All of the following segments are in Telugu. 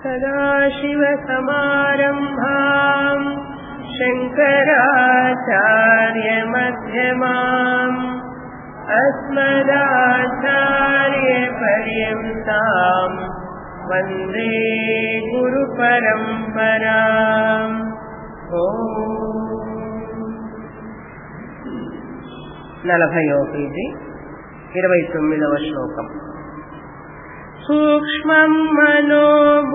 सदाशिवसमारम्भाम् शङ्कराचार्यमध्यमाम् अस्मदाचार्यपर्यन्ताम् वन्दे गुरुपरम्पराम् నలభయో పేజీ ఇరవై తొమ్మిదవ శ్లోకం సూక్ష్మం మనో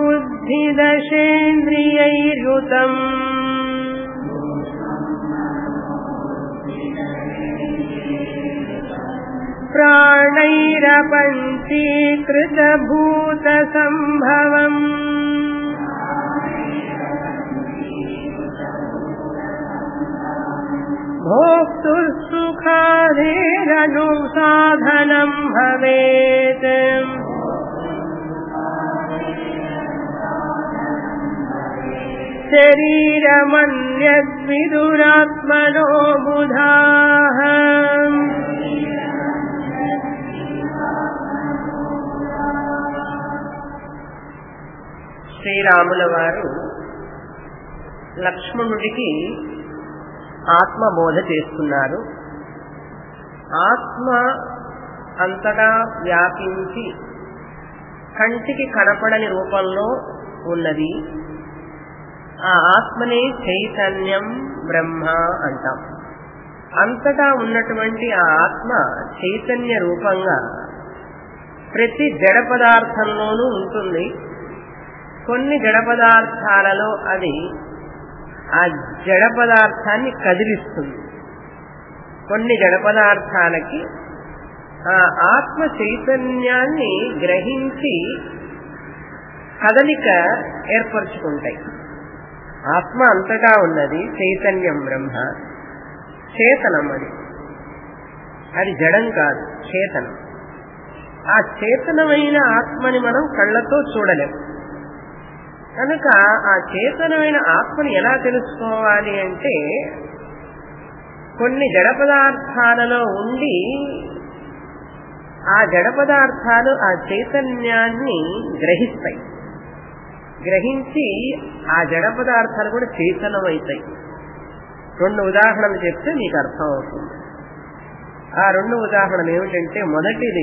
బుద్ధిదశేంద్రియైర్యుతम् प्राणैरपञ्चीकृतभूतसम्भवम् भोक्तुः सुखादेरनुसाधनम् भवेत् शरीरमन्यद्विदुरात्मनो बुधाः శ్రీరాముల వారు లక్ష్మణుడికి ఆత్మబోధ చేస్తున్నారు ఆత్మ అంతటా వ్యాపించి కంటికి కనపడని రూపంలో ఉన్నది ఆ ఆత్మనే చైతన్యం బ్రహ్మ అంటాం అంతటా ఉన్నటువంటి ఆ ఆత్మ చైతన్య రూపంగా ప్రతి జడ పదార్థంలోనూ ఉంటుంది కొన్ని జడ పదార్థాలలో అది ఆ జడ పదార్థాన్ని కదిలిస్తుంది కొన్ని జడ పదార్థాలకి ఆ ఆత్మ చైతన్యాన్ని గ్రహించి కదలిక ఏర్పరచుకుంటాయి ఆత్మ అంతటా ఉన్నది చైతన్యం బ్రహ్మ చేతనం అది అది జడం కాదు చేతనం ఆ చేతనమైన ఆత్మని మనం కళ్ళతో చూడలేం కనుక ఆ చేతనమైన ఆత్మని ఎలా తెలుసుకోవాలి అంటే కొన్ని జడ పదార్థాలలో ఉండి ఆ జడ పదార్థాలు ఆ చైతన్యాన్ని గ్రహిస్తాయి గ్రహించి ఆ జడ పదార్థాలు కూడా చైతన్యమవుతాయి రెండు ఉదాహరణలు చెప్తే మీకు అర్థం అవుతుంది ఆ రెండు ఉదాహరణలు ఏమిటంటే మొదటిది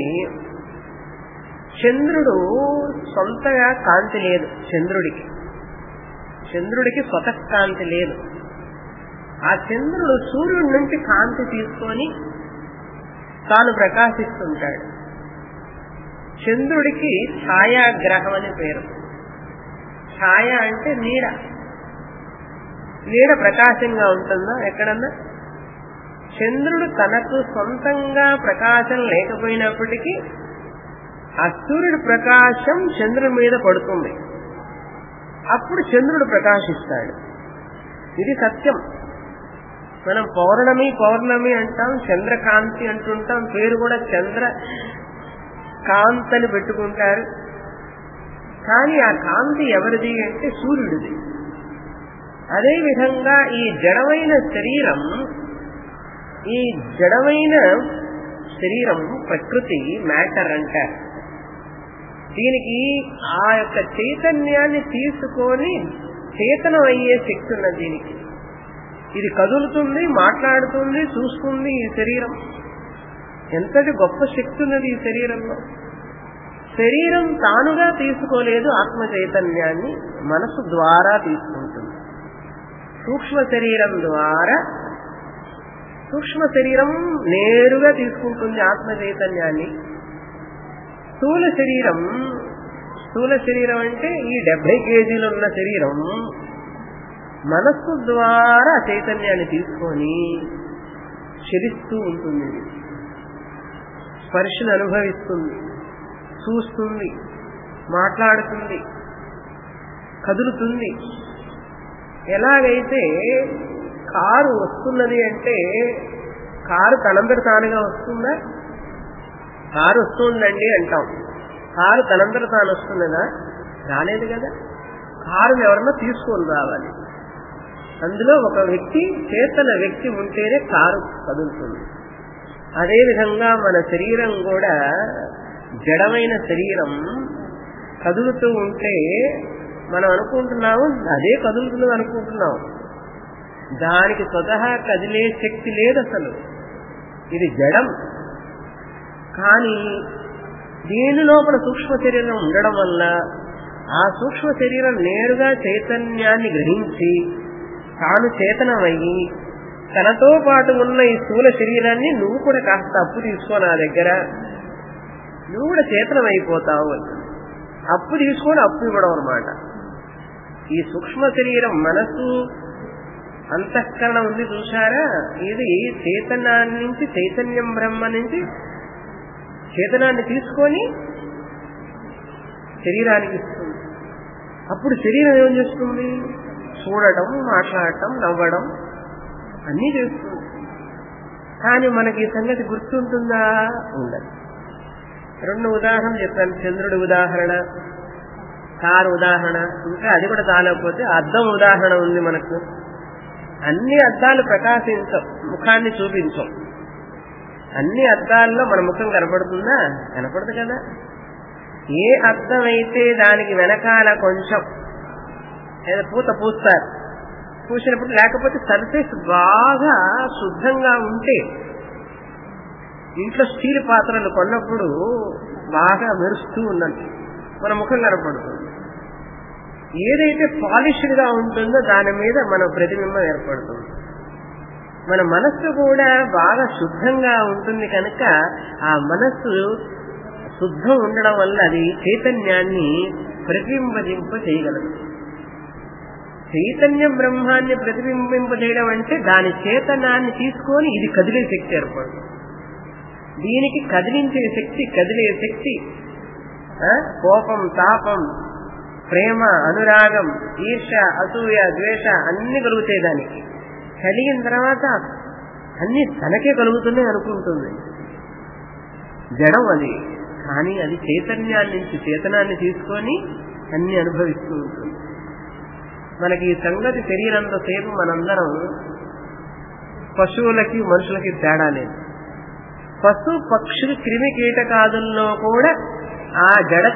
చంద్రుడు సొంతగా కాంతి లేదు చంద్రుడికి చంద్రుడికి స్వతకాంతి లేదు ఆ చంద్రుడు సూర్యుడి నుంచి కాంతి తీసుకొని తాను ప్రకాశిస్తుంటాడు చంద్రుడికి ఛాయాగ్రహం అని పేరు ఛాయ అంటే నీడ నీడ ప్రకాశంగా ఉంటుందా ఎక్కడన్నా చంద్రుడు తనకు సొంతంగా ప్రకాశం లేకపోయినప్పటికీ ఆ సూర్యుడి ప్రకాశం చంద్రుడి మీద పడుతుంది అప్పుడు చంద్రుడు ప్రకాశిస్తాడు ఇది సత్యం మనం పౌర్ణమి పౌర్ణమి అంటాం చంద్రకాంతి అంటుంటాం పేరు కూడా చంద్ర కాంతని పెట్టుకుంటారు కానీ ఆ కాంతి ఎవరిది అంటే సూర్యుడిది అదేవిధంగా ఈ జడమైన శరీరం ఈ జడమైన శరీరం ప్రకృతి మ్యాటర్ అంటారు దీనికి ఆ యొక్క చైతన్యాన్ని తీసుకొని చేతనం అయ్యే శక్తి ఉన్నది దీనికి ఇది కదులుతుంది మాట్లాడుతుంది చూస్తుంది ఈ శరీరం ఎంతటి గొప్ప శక్తి ఉన్నది ఈ శరీరంలో శరీరం తానుగా తీసుకోలేదు ఆత్మ చైతన్యాన్ని మనసు ద్వారా తీసుకుంటుంది సూక్ష్మ శరీరం ద్వారా సూక్ష్మ శరీరం నేరుగా తీసుకుంటుంది ఆత్మ చైతన్యాన్ని స్థూల శరీరం స్థూల శరీరం అంటే ఈ డెబ్బై కేజీలు ఉన్న శరీరం మనస్సు ద్వారా చైతన్యాన్ని తీసుకొని చరిస్తూ ఉంటుంది స్పర్శను అనుభవిస్తుంది చూస్తుంది మాట్లాడుతుంది కదులుతుంది ఎలాగైతే కారు వస్తున్నది అంటే కారు తనంతట తానుగా వస్తుందా కారు వస్తుందండి అంటాం కారు తనంతట తాను వస్తున్నదా రాలేదు కదా కారుని ఎవరన్నా తీసుకొని రావాలి అందులో ఒక వ్యక్తి చేతన వ్యక్తి ఉంటేనే కారు కదులుతుంది అదేవిధంగా మన శరీరం కూడా జడమైన శరీరం కదులుతూ ఉంటే మనం అనుకుంటున్నాము అదే కదులుతున్నది అనుకుంటున్నాం దానికి స్వతహా కదిలే శక్తి లేదు అసలు ఇది జడం కానీ దీని లోపల సూక్ష్మ శరీరం ఉండడం వల్ల ఆ సూక్ష్మ శరీరం నేరుగా చైతన్యాన్ని గ్రహించి తాను చేతనమయ్యి తనతో పాటు ఉన్న ఈ స్థూల శరీరాన్ని నువ్వు కూడా కాస్త అప్పు తీసుకో నా దగ్గర నువ్వు కూడా చేతనమైపోతావు అని అప్పు తీసుకొని అప్పు ఇవ్వడం అనమాట ఈ సూక్ష్మ శరీరం మనసు అంతఃకరణ ఉంది చూసారా ఇది చైతన్యాన్ని నుంచి చైతన్యం బ్రహ్మ నుంచి చేతనాన్ని తీసుకొని శరీరానికి ఇస్తుంది అప్పుడు శరీరం ఏం చేస్తుంది చూడటం మాట్లాడటం నవ్వడం అన్నీ చేస్తుంది కానీ మనకి ఈ సంగతి గుర్తుంటుందా ఉండదు రెండు ఉదాహరణ చెప్పాను చంద్రుడి ఉదాహరణ కారు ఉదాహరణ ఇంకా అది కూడా చాలకపోతే అద్దం ఉదాహరణ ఉంది మనకు అన్ని అద్దాలు ప్రకాశించం ముఖాన్ని చూపించం అన్ని అద్దాల్లో మన ముఖం కనపడుతుందా కనపడదు కదా ఏ అద్దం అయితే దానికి వెనకాల కొంచెం ఏదో పూత పూస్తారు పూసినప్పుడు లేకపోతే సర్ఫేస్ బాగా శుద్ధంగా ఉంటే ఇంట్లో స్టీల్ పాత్రలు కొన్నప్పుడు బాగా మెరుస్తూ ఉన్నట్టు మన ముఖం కనపడుతుంది ఏదైతే పాలిష్డ్ గా ఉంటుందో దాని మీద మన ప్రతిబింబం ఏర్పడుతుంది మన మనస్సు కూడా బాగా శుద్ధంగా ఉంటుంది కనుక ఆ మనస్సు శుద్ధం ఉండడం వల్ల అది చైతన్యాన్ని ప్రతిబింబింప చేయగలదు చైతన్య బ్రహ్మాన్ని ప్రతిబింబింప చేయడం అంటే దాని చేతనాన్ని తీసుకొని ఇది కదిలే శక్తి ఏర్పడుతుంది దీనికి కదిలించే శక్తి కదిలే శక్తి కోపం తాపం ప్రేమ అనురాగం ఈర్ష అసూయ ద్వేష అన్ని కలుగుతాయి దానికి కలిగిన తర్వాత అన్ని తనకే కలుగుతున్నాయి అనుకుంటుంది జడం అది కానీ అది చైతన్యాన్ని నుంచి చేతనాన్ని తీసుకొని అన్ని అనుభవిస్తూ ఉంటుంది మనకి ఈ సంగతి తెలియనంతసేపు మనందరం పశువులకి మనుషులకి తేడా లేదు పశు పక్షులు క్రిమి కీటకాదుల్లో కూడా ఆ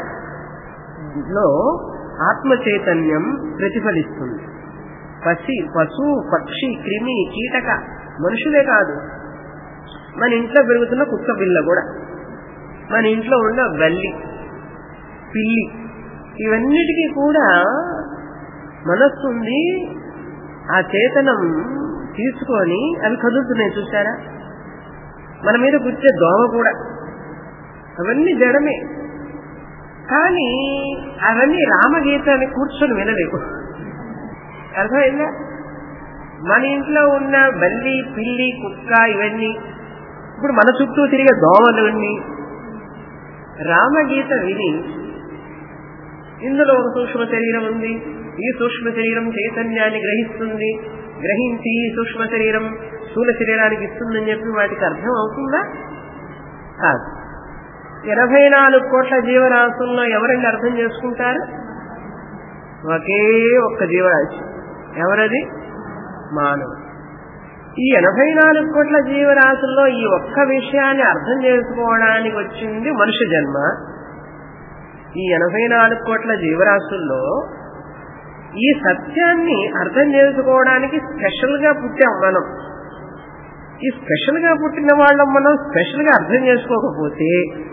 జడలో ఆత్మ చైతన్యం ప్రతిఫలిస్తుంది పసి పశు పక్షి క్రిమి కీటక మనుషులే కాదు మన ఇంట్లో పెరుగుతున్న కుక్క పిల్ల కూడా మన ఇంట్లో ఉన్న బల్లి పిల్లి ఇవన్నిటికీ కూడా మనస్సు ఉంది ఆ చేతనం తీసుకొని అవి కదులుతున్నాయి చూసారా మన మీద కూర్చే దోమ కూడా అవన్నీ జడమే కానీ అవన్నీ రామగీతాన్ని కూర్చొని వినలేవు అర్థమైందా మన ఇంట్లో ఉన్న బల్లి పిల్లి కుక్క ఇవన్నీ ఇప్పుడు మన చుట్టూ తిరిగే దోమలు ఇవన్నీ రామగీత విని ఇందులో ఒక సూక్ష్మ శరీరం ఉంది ఈ సూక్ష్మ శరీరం చైతన్యాన్ని గ్రహిస్తుంది గ్రహించి ఈ సూక్ష్మ శరీరం స్థూల శరీరానికి ఇస్తుందని చెప్పి వాటికి అర్థం అవుతుందా కాదు ఎనభై నాలుగు కోట్ల జీవరాశుల్లో ఎవరండి అర్థం చేసుకుంటారు ఒకే ఒక్క జీవరాశి ఎవరది మానవుడు ఈ ఎనభై నాలుగు కోట్ల జీవరాశుల్లో ఈ ఒక్క విషయాన్ని అర్థం చేసుకోవడానికి వచ్చింది మనుష్య జన్మ ఈ ఎనభై నాలుగు కోట్ల జీవరాశుల్లో ఈ సత్యాన్ని అర్థం చేసుకోవడానికి స్పెషల్ గా పుట్టాం మనం ఈ స్పెషల్ గా పుట్టిన వాళ్ళం మనం స్పెషల్ గా అర్థం చేసుకోకపోతే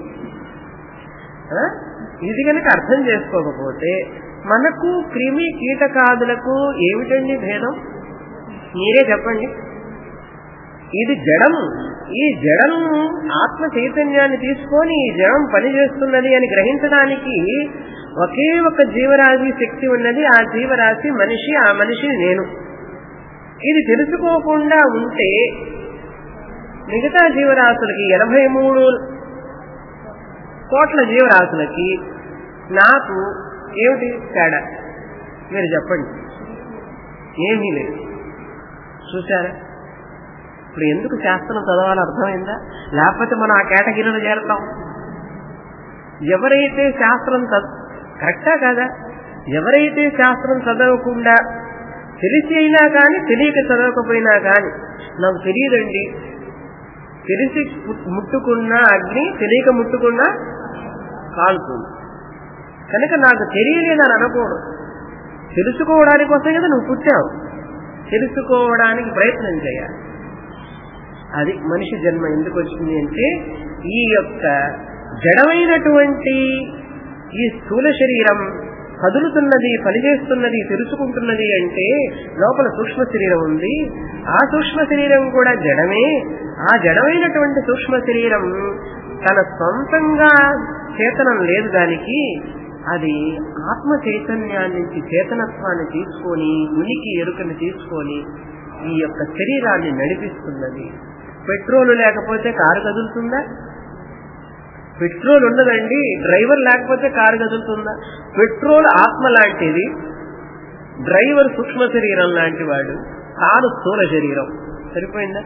ఇది కనుక అర్థం చేసుకోకపోతే మనకు క్రిమి కీటకాదులకు ఏమిటండి భేదం మీరే చెప్పండి ఇది జడం ఈ జడం ఆత్మ చైతన్యాన్ని తీసుకొని ఈ జడం పనిచేస్తున్నది అని గ్రహించడానికి ఒకే ఒక జీవరాశి శక్తి ఉన్నది ఆ జీవరాశి మనిషి ఆ మనిషి నేను ఇది తెలుసుకోకుండా ఉంటే మిగతా జీవరాశులకి ఎనభై మూడు కోట్ల జీవరాశులకి నాకు ఏమిటి తేడా మీరు చెప్పండి ఏమీ లేదు చూసారా ఇప్పుడు ఎందుకు శాస్త్రం చదవాలో అర్థమైందా లేకపోతే మనం ఆ కేటగిరీలో చేరతాం ఎవరైతే శాస్త్రం కరెక్టా కాదా ఎవరైతే శాస్త్రం చదవకుండా తెలిసి అయినా కానీ తెలియక చదవకపోయినా కానీ నాకు తెలియదండి తెలిసి ముట్టుకున్న అగ్ని తెలియక ముట్టుకున్నా కాలుతుంది కనుక నాకు తెలియలేదని అనకూడదు తెలుసుకోవడానికి కోసమే కదా నువ్వు పుట్టావు తెలుసుకోవడానికి ప్రయత్నం చేయాలి అది మనిషి జన్మ ఎందుకు వచ్చింది అంటే ఈ యొక్క జడమైనటువంటి ఈ స్థూల శరీరం కదులుతున్నది పనిచేస్తున్నది తెలుసుకుంటున్నది అంటే లోపల సూక్ష్మ శరీరం ఉంది ఆ సూక్ష్మ శరీరం కూడా జడమే ఆ జడమైనటువంటి సూక్ష్మ శరీరం తన సొంతంగా చేతనం లేదు దానికి అది ఆత్మ చైతన్యాన్ని నుంచి చేతనత్వాన్ని తీసుకొని ఉనికి ఎరుకని తీసుకొని ఈ యొక్క శరీరాన్ని నడిపిస్తున్నది పెట్రోల్ లేకపోతే కారు కదులుతుందా పెట్రోల్ ఉండదండి డ్రైవర్ లేకపోతే కారు కదులుతుందా పెట్రోల్ ఆత్మ లాంటిది డ్రైవర్ సూక్ష్మ శరీరం లాంటి వాడు కారు స్థూల శరీరం సరిపోయిందా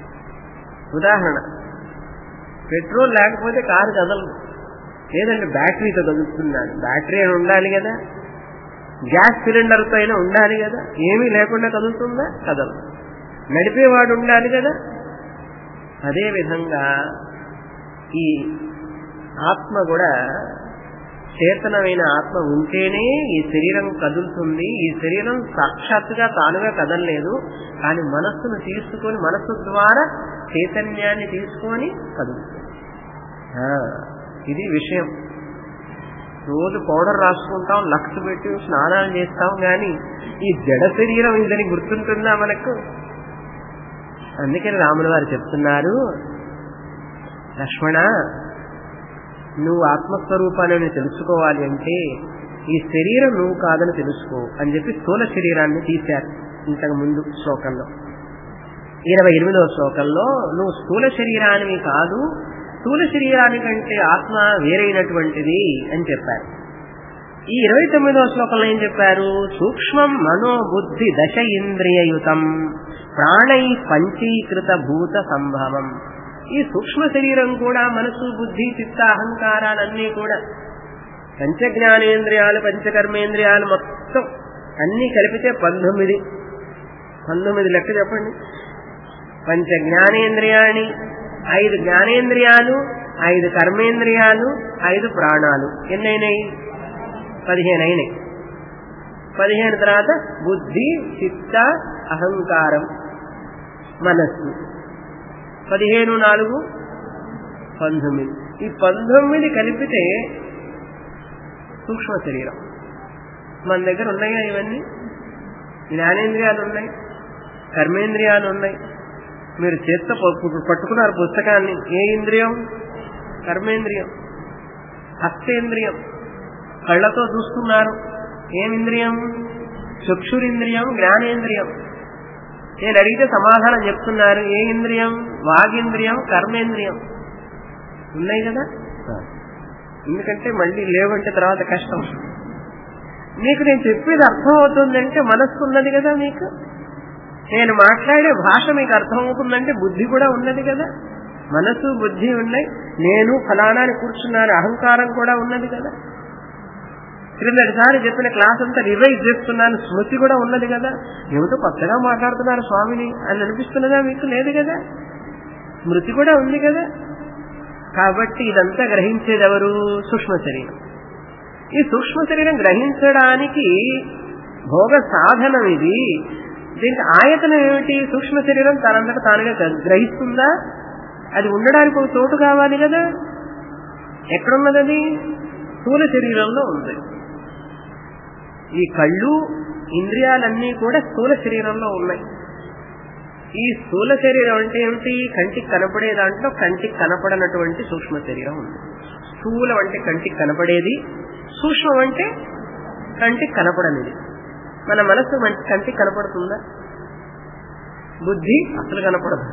ఉదాహరణ పెట్రోల్ లేకపోతే కారు కదలదు లేదంటే బ్యాటరీతో కదులుతున్నాడు బ్యాటరీ అని ఉండాలి కదా గ్యాస్ సిలిండర్తో అయినా ఉండాలి కదా ఏమీ లేకుండా కదులుతుందా కదలదు నడిపేవాడు ఉండాలి కదా అదే విధంగా ఈ ఆత్మ కూడా చేతనమైన ఆత్మ ఉంటేనే ఈ శరీరం కదులుతుంది ఈ శరీరం సాక్షాత్తుగా తానుగా కదలలేదు కానీ మనస్సును తీసుకొని మనస్సు ద్వారా చైతన్యాన్ని తీసుకొని కదులుతుంది ఇది విషయం రోజు పౌడర్ రాసుకుంటాం లక్స్ పెట్టి స్నానాలు చేస్తాం కానీ ఈ జడ శరీరం ఇదని గుర్తుంటుందా మనకు అందుకని రాముల వారు చెప్తున్నారు లక్ష్మణ నువ్వు ఆత్మస్వరూపాన్ని తెలుసుకోవాలి అంటే ఈ శరీరం నువ్వు కాదని తెలుసుకో అని చెప్పి స్థూల శరీరాన్ని తీశారు ఇంతకు ముందు శ్లోకంలో ఇరవై ఎనిమిదవ శ్లోకంలో నువ్వు స్థూల శరీరానివి కాదు స్థూల శరీరానికంటే ఆత్మ వేరైనటువంటిది అని చెప్పారు ఈ ఇరవై తొమ్మిదవ శ్లోకంలో ఏం చెప్పారు సూక్ష్మం మనోబుద్ధి దశ ఇంద్రియయుతం ప్రాణై పంచీకృత భూత సంభవం ఈ సూక్ష్మ శరీరం కూడా మనసు బుద్ధి చిత్త అహంకారాలన్నీ కూడా పంచ జ్ఞానేంద్రియాలు పంచకర్మేంద్రియాలు మొత్తం అన్ని కలిపితే పంతొమ్మిది పంతొమ్మిది లెక్క చెప్పండి పంచ జ్ఞానేంద్రియాణి ఐదు జ్ఞానేంద్రియాలు ఐదు కర్మేంద్రియాలు ఐదు ప్రాణాలు ఎన్నైనాయి పదిహేను అయినాయి పదిహేను తర్వాత బుద్ధి చిత్త అహంకారం మనస్సు పదిహేను నాలుగు పంతొమ్మిది ఈ పంతొమ్మిది కలిపితే సూక్ష్మ శరీరం మన దగ్గర ఉన్నాయా ఇవన్నీ జ్ఞానేంద్రియాలు ఉన్నాయి కర్మేంద్రియాలు ఉన్నాయి మీరు చేత్తో పట్టుకున్నారు పుస్తకాన్ని ఏ ఇంద్రియం కర్మేంద్రియం హస్తేంద్రియం కళ్ళతో చూస్తున్నారు ఏమింద్రియం చక్షురింద్రియం జ్ఞానేంద్రియం నేను అడిగితే సమాధానం చెప్తున్నారు ఏ ఇంద్రియం వాగింద్రియం కర్మేంద్రియం ఉన్నాయి కదా ఎందుకంటే మళ్ళీ లేవంటే తర్వాత కష్టం మీకు నేను చెప్పేది అర్థం అవుతుందంటే మనస్సు ఉన్నది కదా మీకు నేను మాట్లాడే భాష మీకు అర్థమవుతుందంటే బుద్ధి కూడా ఉన్నది కదా మనసు బుద్ధి ఉన్నాయి నేను ఫలానాన్ని కూర్చున్నాను అహంకారం కూడా ఉన్నది కదా క్రిందటిసారి చెప్పిన క్లాస్ అంతా రివైజ్ చేస్తున్నాను స్మృతి కూడా ఉన్నది కదా ఏమిటో కొత్తగా మాట్లాడుతున్నారు స్వామిని అని అనిపిస్తున్నదా మీకు లేదు కదా స్మృతి కూడా ఉంది కదా కాబట్టి ఇదంతా గ్రహించేది ఎవరు సూక్ష్మ శరీరం ఈ సూక్ష్మ శరీరం గ్రహించడానికి భోగ సాధనం ఇది దీనికి ఆయతనం ఏమిటి సూక్ష్మ శరీరం తనంతట తానుగా గ్రహిస్తుందా అది ఉండడానికి ఒక చోటు కావాలి కదా ఎక్కడున్నది అది స్థూల శరీరంలో ఉంది ఈ కళ్ళు ఇంద్రియాలన్నీ కూడా స్థూల శరీరంలో ఉన్నాయి ఈ స్థూల శరీరం అంటే ఏమిటి కంటికి కనపడే దాంట్లో కంటికి కనపడనటువంటి సూక్ష్మ శరీరం ఉంది స్థూలం అంటే కంటికి కనపడేది సూక్ష్మం అంటే కంటికి కనపడనిది మన మనస్సు మంచి కంటికి కనపడుతుందా బుద్ధి అసలు కనపడదు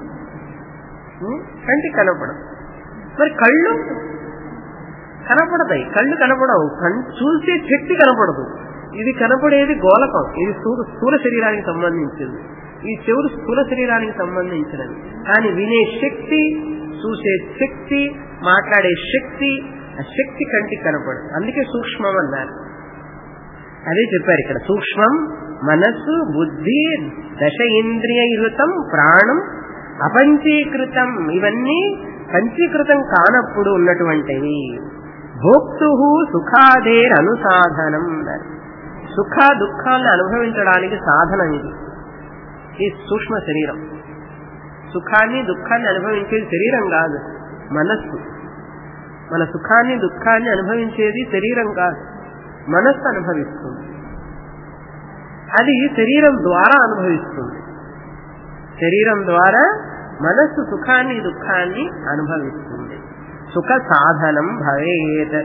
కంటికి కనపడదు మరి కళ్ళు కనపడతాయి కళ్ళు కనపడవు చూసే శక్తి కనపడదు ఇది కనపడేది గోలకం ఇది స్థూల శరీరానికి సంబంధించింది ఈ చెవులు స్థూల శరీరానికి సంబంధించినది కానీ వినే శక్తి చూసే శక్తి మాట్లాడే శక్తి ఆ శక్తి కంటికి కనపడదు అందుకే సూక్ష్మం అన్నారు అదే చెప్పారు ఇక్కడ సూక్ష్మం మనస్సు బుద్ధి దశ ఇంద్రియయుతం ప్రాణం అపంచీకృతం ఇవన్నీ పంచీకృతం కానప్పుడు ఉన్నటువంటివి భోక్తు సుఖాదేర్ అనుసాధనం సుఖ దుఃఖాలను అనుభవించడానికి సాధనం ఇది ఈ సూక్ష్మ శరీరం సుఖాన్ని దుఃఖాన్ని అనుభవించేది శరీరం కాదు మనస్సు మన సుఖాన్ని దుఃఖాన్ని అనుభవించేది శరీరం కాదు మనస్సు అనుభవిస్తుంది అది శరీరం ద్వారా అనుభవిస్తుంది శరీరం ద్వారా మనస్సు సుఖాన్ని దుఃఖాన్ని అనుభవిస్తుంది సుఖ సాధనం భవేత్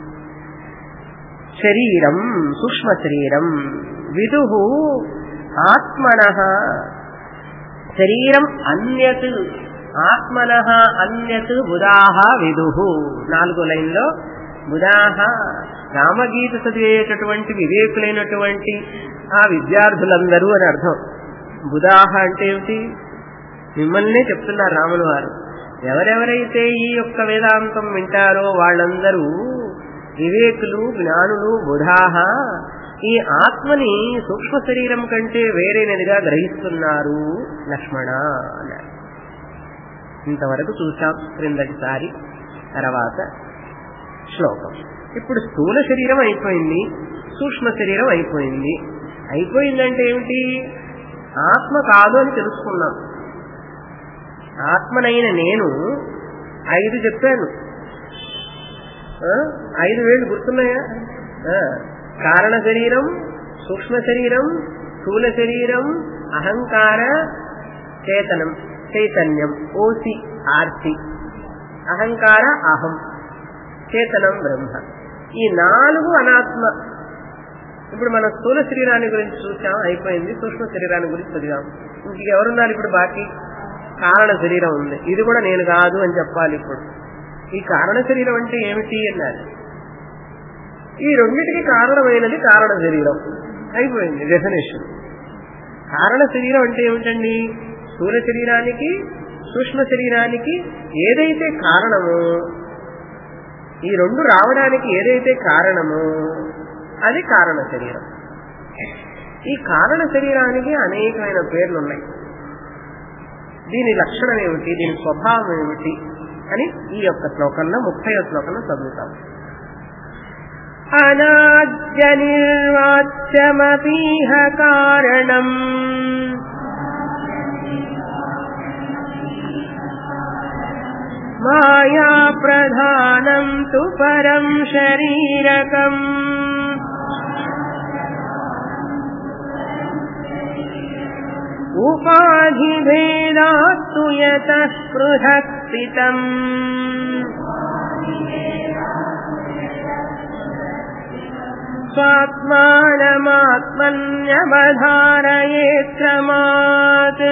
శరీరం సూక్ష్మ శరీరం విదు ఆత్మన శరీరం అన్యత్ ఆత్మన అన్యత్ బుధాహ విదు నాలుగో లైన్లో బుధాహ రామగీత చదివేటటువంటి వివేకులైనటువంటి ఆ విద్యార్థులందరూ అని అర్థం బుధాహ అంటే ఏమిటి మిమ్మల్నే చెప్తున్నారు రాములు వారు ఎవరెవరైతే ఈ యొక్క వేదాంతం వింటారో వాళ్ళందరూ వివేకులు జ్ఞానులు బుధాహ ఈ ఆత్మని సూక్ష్మ శరీరం కంటే వేరేనదిగా గ్రహిస్తున్నారు లక్ష్మణ అన్నారు ఇంతవరకు చూసాం క్రిందటిసారి తర్వాత శ్లోకం ఇప్పుడు స్థూల శరీరం అయిపోయింది సూక్ష్మ శరీరం అయిపోయింది అయిపోయిందంటే ఏమిటి ఆత్మ కాదు అని తెలుసుకున్నాం ఆత్మనైన నేను ఐదు చెప్పాను ఆ? ఐదు వేలు గుర్తున్నాయా ఆ. కారణ శరీరం సూక్ష్మ శరీరం స్థూల శరీరం అహంకార చేతనం చైతన్యం ఓసి ఆర్సి అహంకార అహం చేతనం బ్రహ్మ ఈ నాలుగు అనాత్మ ఇప్పుడు మన స్థూల శరీరాన్ని గురించి చూసాం అయిపోయింది సూక్ష్మ శరీరాన్ని గురించి చదివాం ఇంక ఎవరున్నారు ఇప్పుడు బాకీ కారణ శరీరం ఉంది ఇది కూడా నేను కాదు అని చెప్పాలి ఇప్పుడు ఈ కారణ శరీరం అంటే ఏమిటి అన్నారు ఈ రెండింటికి కారణమైనది కారణ శరీరం అయిపోయింది డెఫినేషన్ కారణ శరీరం అంటే ఏమిటండి స్థూల శరీరానికి సూక్ష్మ శరీరానికి ఏదైతే కారణమో ఈ రెండు రావడానికి ఏదైతే కారణమో అది కారణ శరీరం ఈ కారణ శరీరానికి అనేకమైన పేర్లు ఉన్నాయి దీని లక్షణం ఏమిటి దీని స్వభావం ఏమిటి అని ఈ యొక్క శ్లోకంలో ముప్పై శ్లోకంలో చదువుతాం అనాద్యనిర్వాచ్యమపీహ కారణం మాయా ప్రధానం తు పరం శరీరకం उपाधिभेदात्तु यतः पृथक् स्थितम् स्वात्मानमात्मन्यवधारयेत्रमात्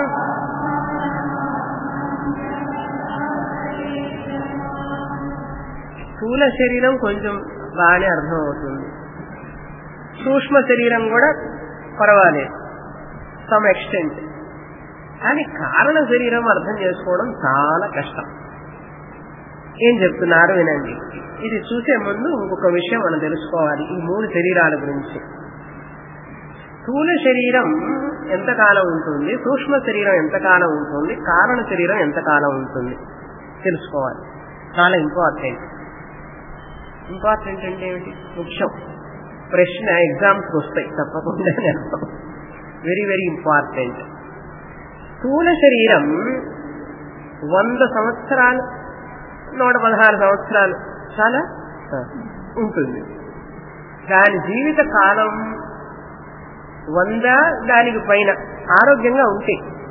స్థూల శరీరం కొంచెం బాగానే అర్థం అవుతుంది సూక్ష్మ శరీరం కూడా పర్వాలేదు సమ్ ఎక్స్టెంట్ కానీ కారణ శరీరం అర్థం చేసుకోవడం చాలా కష్టం ఏం చెప్తున్నారు వినండి ఇది చూసే ముందు ఇంకొక విషయం మనం తెలుసుకోవాలి ఈ మూడు శరీరాల గురించి స్థూల శరీరం ఎంతకాలం ఉంటుంది సూక్ష్మ శరీరం ఎంతకాలం ఉంటుంది కారణ శరీరం ఎంతకాలం ఉంటుంది తెలుసుకోవాలి చాలా ఇంపార్టెంట్ ఇంపార్టెంట్ అంటే ఏమిటి ముఖ్యం ప్రశ్న ఎగ్జామ్స్కి వస్తాయి తప్పకుండా వెరీ వెరీ ఇంపార్టెంట్ స్థూల శరీరం వంద సంవత్సరాలు నూట పదహారు సంవత్సరాలు చాలా ఉంటుంది దాని జీవిత కాలం వంద దానికి పైన ఆరోగ్యంగా ఉంటే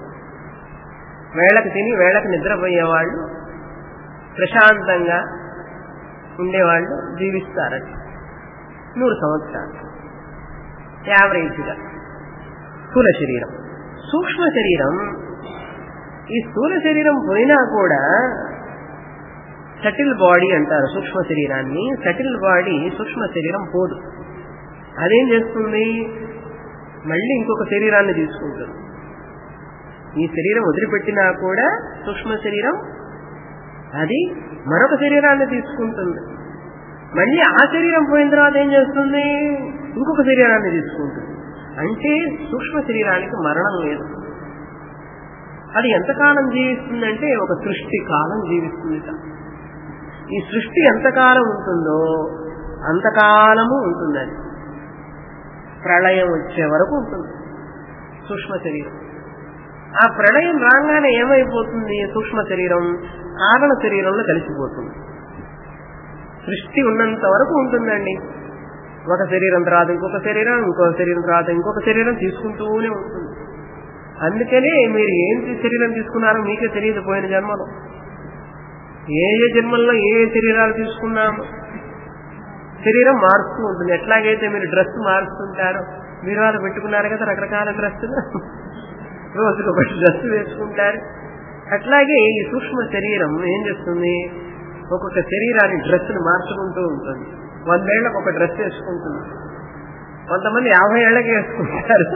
వేళకు తిని వేళకు నిద్రపోయేవాళ్ళు ప్రశాంతంగా ఉండేవాళ్ళు జీవిస్తారట నూరు సంవత్సరాలు యావరేజ్గా స్థూల శరీరం సూక్ష్మ శరీరం ఈ స్థూల శరీరం పోయినా కూడా సటిల్ బాడీ అంటారు సూక్ష్మ శరీరాన్ని సటిల్ బాడీ సూక్ష్మ శరీరం పోదు అదేం చేస్తుంది మళ్ళీ ఇంకొక శరీరాన్ని తీసుకుంటుంది ఈ శరీరం వదిలిపెట్టినా కూడా సూక్ష్మ శరీరం అది మరొక శరీరాన్ని తీసుకుంటుంది మళ్ళీ ఆ శరీరం పోయిన తర్వాత ఏం చేస్తుంది ఇంకొక శరీరాన్ని తీసుకుంటుంది అంటే సూక్ష్మ శరీరానికి మరణం లేదు అది ఎంతకాలం జీవిస్తుందంటే ఒక సృష్టి కాలం జీవిస్తుంది ఈ సృష్టి ఎంతకాలం ఉంటుందో అంతకాలము ఉంటుంది అది ప్రళయం వచ్చే వరకు ఉంటుంది సూక్ష్మ శరీరం ఆ ప్రళయం రాగానే ఏమైపోతుంది సూక్ష్మ శరీరం కారణ శరీరంలో కలిసిపోతుంది సృష్టి ఉన్నంత వరకు ఉంటుందండి ఒక శరీరం తర్వాత ఇంకొక శరీరం ఇంకొక శరీరం తర్వాత ఇంకొక శరీరం తీసుకుంటూనే ఉంటుంది అందుకనే మీరు ఏం శరీరం తీసుకున్నారో మీకే తెలియదు పోయిన జన్మలో ఏ ఏ జన్మల్లో ఏ ఏ శరీరాలు తీసుకున్నాము శరీరం మారుస్తూ ఉంటుంది ఎట్లాగైతే మీరు డ్రెస్ మారుస్తుంటారో మీరు వాళ్ళు పెట్టుకున్నారు కదా రకరకాల డ్రెస్సులు రోజుకు ఒకటి డ్రెస్ వేసుకుంటారు అట్లాగే ఈ సూక్ష్మ శరీరం ఏం చేస్తుంది ఒక్కొక్క శరీరాన్ని డ్రెస్సులు మార్చుకుంటూ ఉంటుంది వందేళ్లకు ఒక డ్రెస్ వేసుకుంటుంది కొంతమంది యాభై ఏళ్ళకి వేసుకుంటారు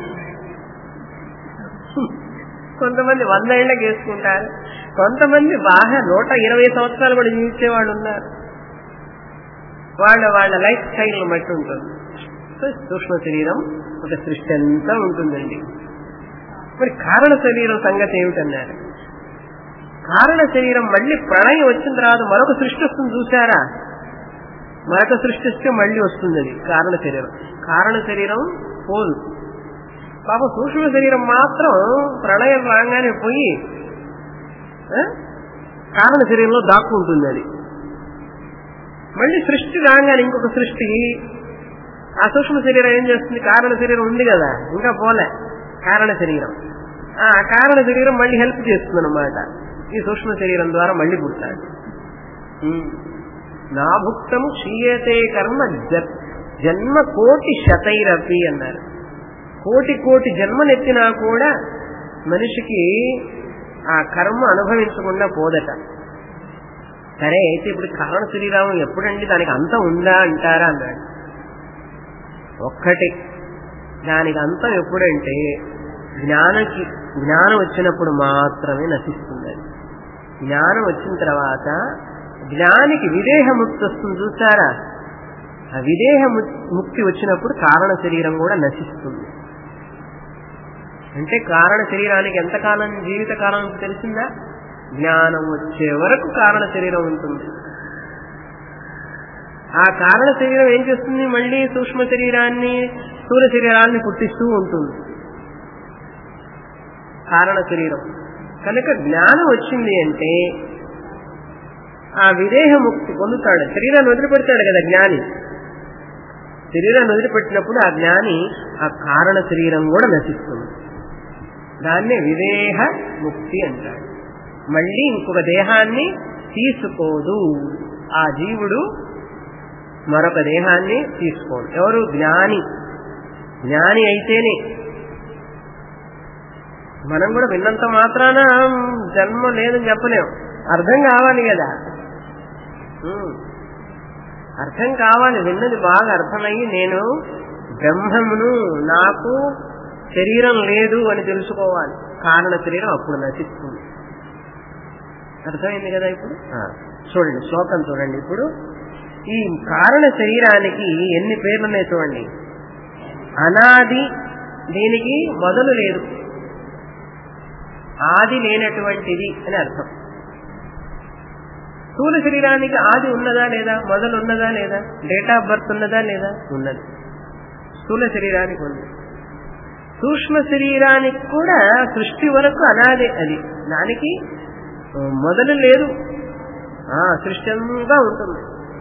కొంతమంది వంద ఏళ్ళకి వేసుకుంటారు కొంతమంది బాగా నూట ఇరవై సంవత్సరాలు కూడా జీవించే వాళ్ళు ఉన్నారు వాళ్ళ వాళ్ళ లైఫ్ స్టైల్ బట్టి ఉంటుంది సో సూక్ష్మ శరీరం ఒక సృష్టి అంతా ఉంటుందండి మరి కారణ శరీరం సంగతి ఏమిటన్నారు కారణ శరీరం మళ్ళీ ప్రళయం వచ్చిన తర్వాత మరొక సృష్టి వస్తుంది చూసారా మరొక సృష్టి వస్తే మళ్ళీ వస్తుంది అది కారణ శరీరం కారణ శరీరం పోదు పాప సూక్ష్మ శరీరం మాత్రం ప్రళయం రాగానే పోయి కారణ శరీరంలో దాక్కుంటుంది అది మళ్ళీ సృష్టి రాగానే ఇంకొక సృష్టి ఆ సూక్ష్మ శరీరం ఏం చేస్తుంది కారణ శరీరం ఉంది కదా ఇంకా పోలే కారణ శరీరం ఆ కారణ శరీరం మళ్ళీ హెల్ప్ చేస్తుంది అనమాట ఈ సూక్ష్మ శరీరం ద్వారా మళ్ళీ పుడతాడు నాభుక్తం క్షీయతే కర్మ జన్మ కోటి శతైరపి అన్నారు కోటి కోటి జన్మనెత్తినా కూడా మనిషికి ఆ కర్మ అనుభవించకుండా పోదట సరే అయితే ఇప్పుడు కారణ శరీరం ఎప్పుడండి దానికి అంతం ఉందా అంటారా అన్నాడు ఒక్కటి దానికి అంతం ఎప్పుడంటే జ్ఞానకి జ్ఞానం వచ్చినప్పుడు మాత్రమే నశిస్తుంది జ్ఞానం వచ్చిన తర్వాత జ్ఞానికి విదేహ ముక్తి వస్తుంది చూసారా ఆ విదేహ ముక్తి వచ్చినప్పుడు కారణ శరీరం కూడా నశిస్తుంది అంటే కారణ శరీరానికి ఎంతకాలం జీవిత కాలం తెలిసిందా జ్ఞానం వచ్చే వరకు కారణ శరీరం ఉంటుంది ఆ కారణ శరీరం ఏం చేస్తుంది మళ్ళీ సూక్ష్మ శరీరాన్ని స్థూల శరీరాన్ని పుట్టిస్తూ ఉంటుంది కారణ శరీరం కనుక జ్ఞానం వచ్చింది అంటే ఆ విదేహ ముక్తి పొందుతాడు శరీరాన్ని వదిలిపెడతాడు కదా జ్ఞాని శరీరాన్ని వదిలిపెట్టినప్పుడు ఆ జ్ఞాని ఆ కారణ శరీరం కూడా నశిస్తుంది దాన్నే విదేహ ముక్తి అంటాడు మళ్ళీ ఇంకొక దేహాన్ని తీసుకోదు ఆ జీవుడు మరొక దేహాన్ని తీసుకోడు ఎవరు జ్ఞాని జ్ఞాని అయితేనే మనం కూడా విన్నంత మాత్రాన జన్మ లేదని చెప్పలేం అర్థం కావాలి కదా అర్థం కావాలి విన్నది బాగా అర్థమయ్యి నేను బ్రహ్మమును నాకు శరీరం లేదు అని తెలుసుకోవాలి కారణ శరీరం అప్పుడు నశిస్తుంది అర్థమైంది కదా ఇప్పుడు చూడండి శ్లోకం చూడండి ఇప్పుడు ఈ కారణ శరీరానికి ఎన్ని పేర్లున్నాయి చూడండి అనాది దీనికి మొదలు లేదు ఆది లేనటువంటిది అని అర్థం స్థూల శరీరానికి ఆది ఉన్నదా లేదా మొదలు ఉన్నదా లేదా డేట్ ఆఫ్ బర్త్ ఉన్నదా లేదా ఉన్నది స్థూల శరీరానికి ఉంది సూక్ష్మ శరీరానికి కూడా సృష్టి వరకు అనాదే అది దానికి మొదలు లేదు సృష్టి అంతా ఉంటుంది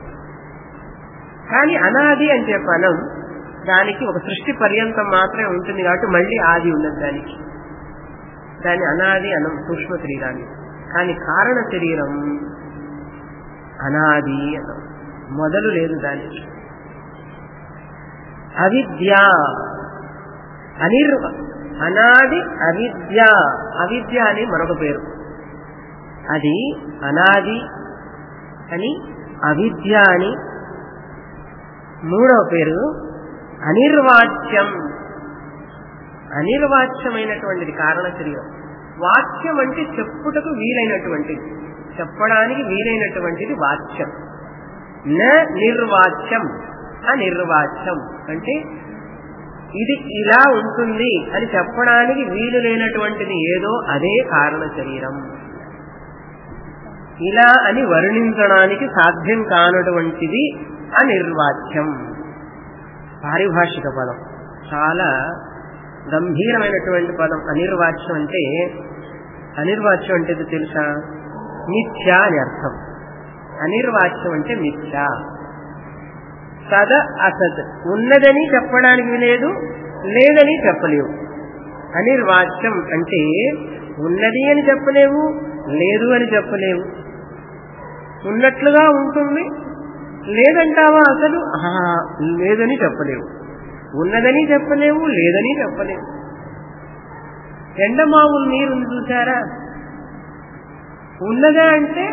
కానీ అనాది అని చెప్పనం దానికి ఒక సృష్టి పర్యంతం మాత్రమే ఉంటుంది కాబట్టి మళ్ళీ ఆది ఉన్నది దానికి దాని అనాది అనం సూక్ష్మ శరీరాన్ని కానీ కారణ శరీరం అనాది అనం మొదలు లేదు దానికి అవిద్య అనిర్వ అనాది అవిద్య అవిద్య అని మరొక పేరు అది అనాది అని అవిద్య అని మూడవ పేరు అనిర్వాచ్యం అనిర్వాచ్యమైనటువంటిది కారణ శరీరం వాక్యం అంటే చెప్పుటకు వీలైనటువంటిది చెప్పడానికి వీలైనటువంటిది వాక్యం న నిర్వాచ్యం అనిర్వాచ్యం అంటే ఇది ఇలా ఉంటుంది అని చెప్పడానికి వీలు లేనటువంటిది ఏదో అదే కారణ శరీరం ఇలా అని వర్ణించడానికి సాధ్యం కానటువంటిది అనిర్వాచ్యం పారిభాషిక పదం చాలా గంభీరమైనటువంటి పదం అనిర్వాచ్యం అంటే అనిర్వాచ్యం అంటే ఇది తెలుసా మిథ్య అని అర్థం అనిర్వాచ్యం అంటే మిథ్య సద అసత్ ఉన్నదని చెప్పడానికి లేదు లేదని చెప్పలేవు అనిర్వాచ్యం అంటే ఉన్నది అని చెప్పలేవు లేదు అని చెప్పలేవు ఉన్నట్లుగా ఉంటుంది లేదంటావా అసలు ఆహా, లేదని చెప్పలేవు ఉన్నదని చెప్పలేవు లేదని చెప్పలేవు ఎండమావులు నీరుంది చూసారా ఉన్నదా అంటే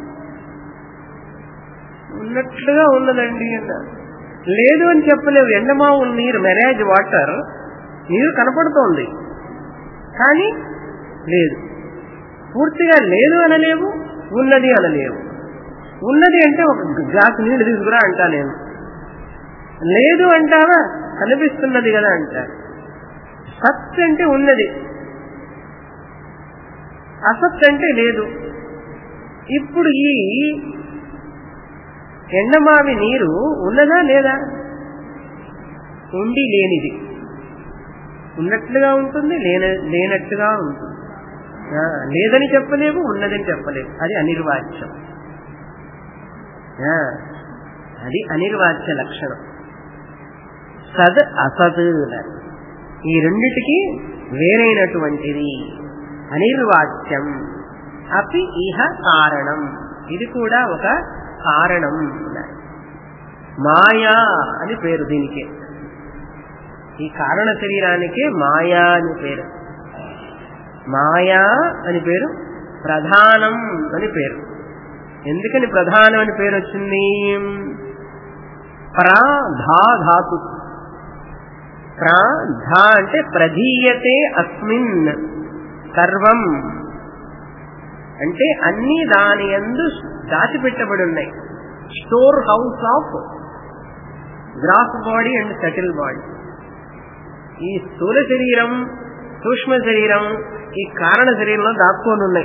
ఉన్నట్లుగా ఉన్నదండి అన్నారు లేదు అని చెప్పలేవు ఎండమావులు నీరు మెరేజ్ వాటర్ నీరు కనపడుతోంది కానీ లేదు పూర్తిగా లేదు అనలేవు ఉన్నది అనలేవు ఉన్నది అంటే ఒక గ్లాసు నీళ్లు తీసుకురా అంటా నేను లేదు అంటావా కనిపిస్తున్నది కదా అంటారు సత్ అంటే ఉన్నది అసత్ అంటే లేదు ఇప్పుడు ఈ ఎండమావి నీరు ఉన్నదా లేదా ఉండి లేనిది ఉన్నట్లుగా ఉంటుంది లేన లేనట్టుగా ఉంటుంది ఆ, లేదని చెప్పలేవు ఉన్నదని చెప్పలేవు అది అనిర్వాచ్యం ఆ, అది అనిర్వాచ్య లక్షణం సద్ అసద్ అన్నారు. ఈ రెండిటికి వేరైనటువంటిది అనిర్వాచ్యం అపి ఇహ కారణం ఇది కూడా ఒక కారణం అన్నారు. మాయా అని పేరు దీనికి ఈ కారణ శరీరానికే మాయా అని పేరు మాయా అని పేరు ప్రధానం అని పేరు ఎందుకని ప్రధానం అని పేరు వచ్చింది ప్రా ధా ధాతు ప్రా ధా అంటే ప్రధీయతే అస్మిన్ సర్వం అంటే అన్ని దాని ఎందు దాచిపెట్టబడి ఉన్నాయి store house of gross body and subtle body ఈ స్థూల శరీరం సూక్ష్మ శరీరం ఈ కారణ శరీరంలో దాక్కొని ఉన్నాయి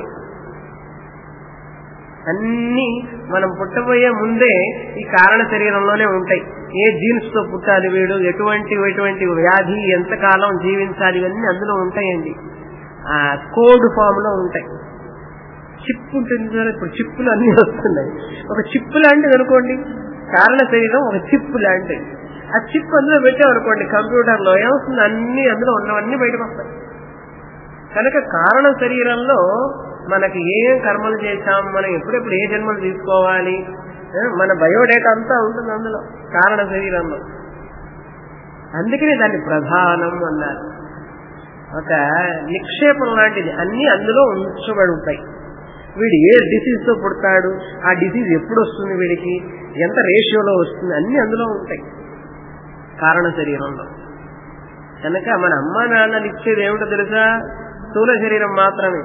అన్ని మనం పుట్టబోయే ముందే ఈ కారణ శరీరంలోనే ఉంటాయి ఏ జీన్స్ తో పుట్టాలి వీడు ఎటువంటి ఎటువంటి వ్యాధి ఎంతకాలం జీవించాలి ఇవన్నీ అందులో ఉంటాయండి ఆ కోడ్ ఫామ్ లో ఉంటాయి చిప్ ఉంటుంది కదా ఇప్పుడు చిప్పులు అన్ని వస్తున్నాయి ఒక చిప్పు లాంటిది అనుకోండి కారణ శరీరం ఒక చిప్పు లాంటిది ఆ చిప్ అందులో పెట్టామనుకోండి కంప్యూటర్ లో ఏమవుతుంది అన్ని అందులో ఉన్నవన్నీ బయటకు వస్తాయి కనుక కారణ శరీరంలో మనకి ఏం కర్మలు చేశాం మనం ఎప్పుడెప్పుడు ఏ జన్మలు తీసుకోవాలి ఆ, మన బయోడేటా అంతా ఉంటుంది అందులో కారణ శరీరంలో అందుకనే దాన్ని ప్రధానం అన్నారు ఒక నిక్షేపం లాంటిది అన్ని అందులో ఉంచబడి ఉంటాయి వీడు ఏ డిసీజ్ తో పుడతాడు ఆ డిసీజ్ ఎప్పుడు వస్తుంది వీడికి ఎంత రేషియోలో వస్తుంది అన్ని అందులో ఉంటాయి కారణ శరీరంలో కనుక మన అమ్మ నాన్నలు ఇచ్చేది ఏమిటో తెలుసా స్థూల శరీరం మాత్రమే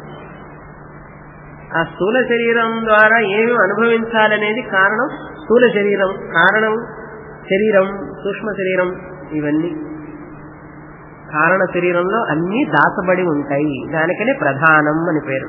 ఆ స్థూల శరీరం ద్వారా ఏమి అనుభవించాలనేది కారణం స్థూల శరీరం కారణం శరీరం సూక్ష్మ శరీరం ఇవన్నీ కారణ శరీరంలో అన్ని దాచబడి ఉంటాయి దానికనే ప్రధానం అని పేరు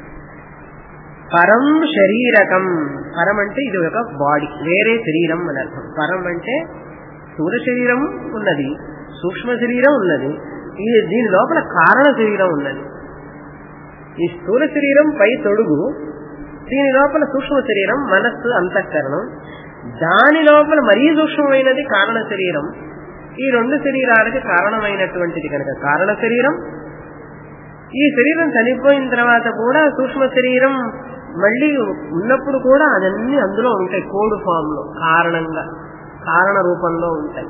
పరం శరీరకం పరం అంటే ఇది ఒక బాడీ వేరే శరీరం అని అర్థం పరం అంటే స్థూల శరీరం ఉన్నది సూక్ష్మ శరీరం ఉన్నది ఈ దీని లోపల కారణ శరీరం ఉన్నది ఈ స్థూల శరీరం పై తొడుగు దీని లోపల సూక్ష్మ శరీరం మనస్సు అంతఃకరణం దాని లోపల మరీ సూక్ష్మమైనది కారణ శరీరం ఈ రెండు శరీరాలకి కారణమైనటువంటిది కనుక కారణ శరీరం ఈ శరీరం చనిపోయిన తర్వాత కూడా సూక్ష్మ శరీరం మళ్ళీ ఉన్నప్పుడు కూడా అదన్నీ అందులో ఉంటాయి కోడ్ ఫామ్ లో కారణంగా కారణ రూపంలో ఉంటాయి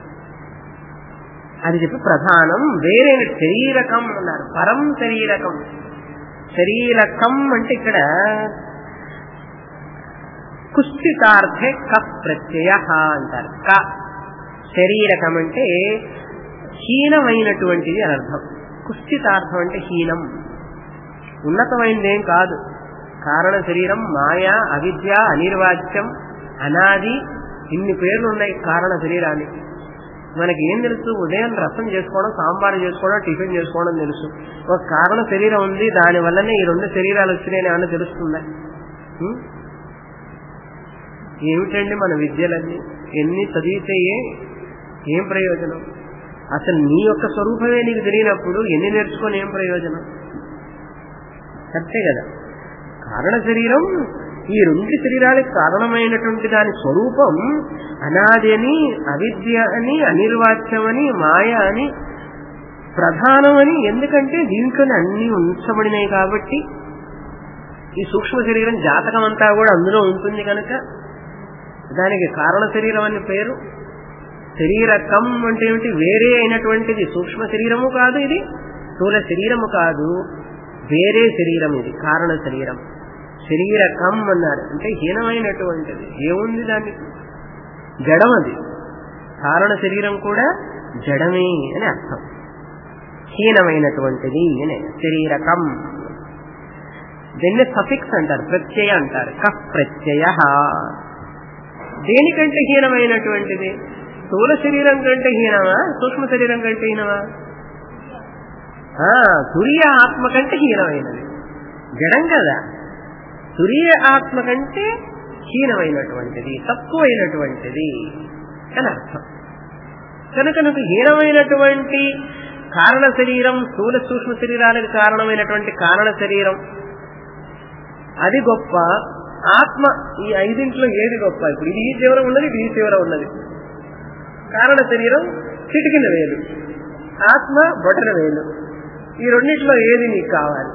అది చెప్పి ప్రధానం వేరే శరీరకం అన్నారు పరం శరీరకం శరీరకం అంటే ఇక్కడ కుస్థితార్థే క ప్రత్యయ అంటారు క శరీరకం అంటే హీనమైనటువంటిది అని అర్థం కుస్థితార్థం అంటే హీనం ఉన్నతమైనదేం కాదు కారణ శరీరం మాయా అవిద్య అనిర్వాచ్యం అనాది ఇన్ని పేర్లు ఉన్నాయి కారణ శరీరానికి మనకి ఏం తెలుసు ఉదయం రసం చేసుకోవడం సాంబారు చేసుకోవడం టిఫిన్ చేసుకోవడం తెలుసు ఒక కారణ శరీరం ఉంది దాని వల్లనే ఈ రెండు శరీరాలు వచ్చినాయని ఏమన్నా తెలుస్తుందా ఉం? ఏమిటండి మన విద్యలన్నీ ఎన్ని చదివితే ఏ- ఏం ప్రయోజనం అసలు నీ యొక్క స్వరూపమే నీకు తెలియనప్పుడు ఎన్ని నేర్చుకొని ఏం ప్రయోజనం అంతే కదా కారణ శరీరం ఈ రెండు శరీరాలకు కారణమైనటువంటి దాని స్వరూపం అనాది అని అవిద్య అని అనిర్వాచ్యమని మాయ అని ప్రధానమని ఎందుకంటే దీంట్లోనే అన్ని ఉంచబడినాయి కాబట్టి ఈ సూక్ష్మ శరీరం జాతకం అంతా కూడా అందులో ఉంటుంది కనుక దానికి కారణ శరీరం అని పేరు శరీరకం అంటే ఏమిటి వేరే అయినటువంటిది సూక్ష్మ శరీరము కాదు ఇది స్థూల శరీరము కాదు వేరే శరీరం ఇది కారణ శరీరం శరీరకం అన్నారు అంటే హీనమైనటువంటిది ఏముంది దానికి జడం అది కారణ శరీరం కూడా జడమే అని అర్థం హీనమైనటువంటిది అని శరీరకం దీన్ని సఫిక్స్ అంటారు ప్రత్యయ అంటారు కఫ్ ప్రత్యయ దేనికంటే హీనమైనటువంటిది స్థూల శరీరం కంటే హీనమా సూక్ష్మ శరీరం కంటే హీనమా తురియ ఆత్మ కంటే హీనమైనది జడం కదా తురియ ఆత్మ కంటే హీనమైనటువంటిది తక్కువైనటువంటిది అని అర్థం కనుక నువ్వు హీనమైనటువంటి కారణ శరీరం స్థూల సూక్ష్మ శరీరాలకు కారణమైనటువంటి కారణ శరీరం అది గొప్ప ఆత్మ ఈ ఐదింట్లో ఏది గొప్ప ఇప్పుడు ఇది ఈ చివర ఉన్నది ఇది ఈ చివర ఉన్నది కారణ శరీరం చిటికిన వేలు ఆత్మ బొటన వేలు ఈ రెండింటిలో ఏది నీకు కావాలి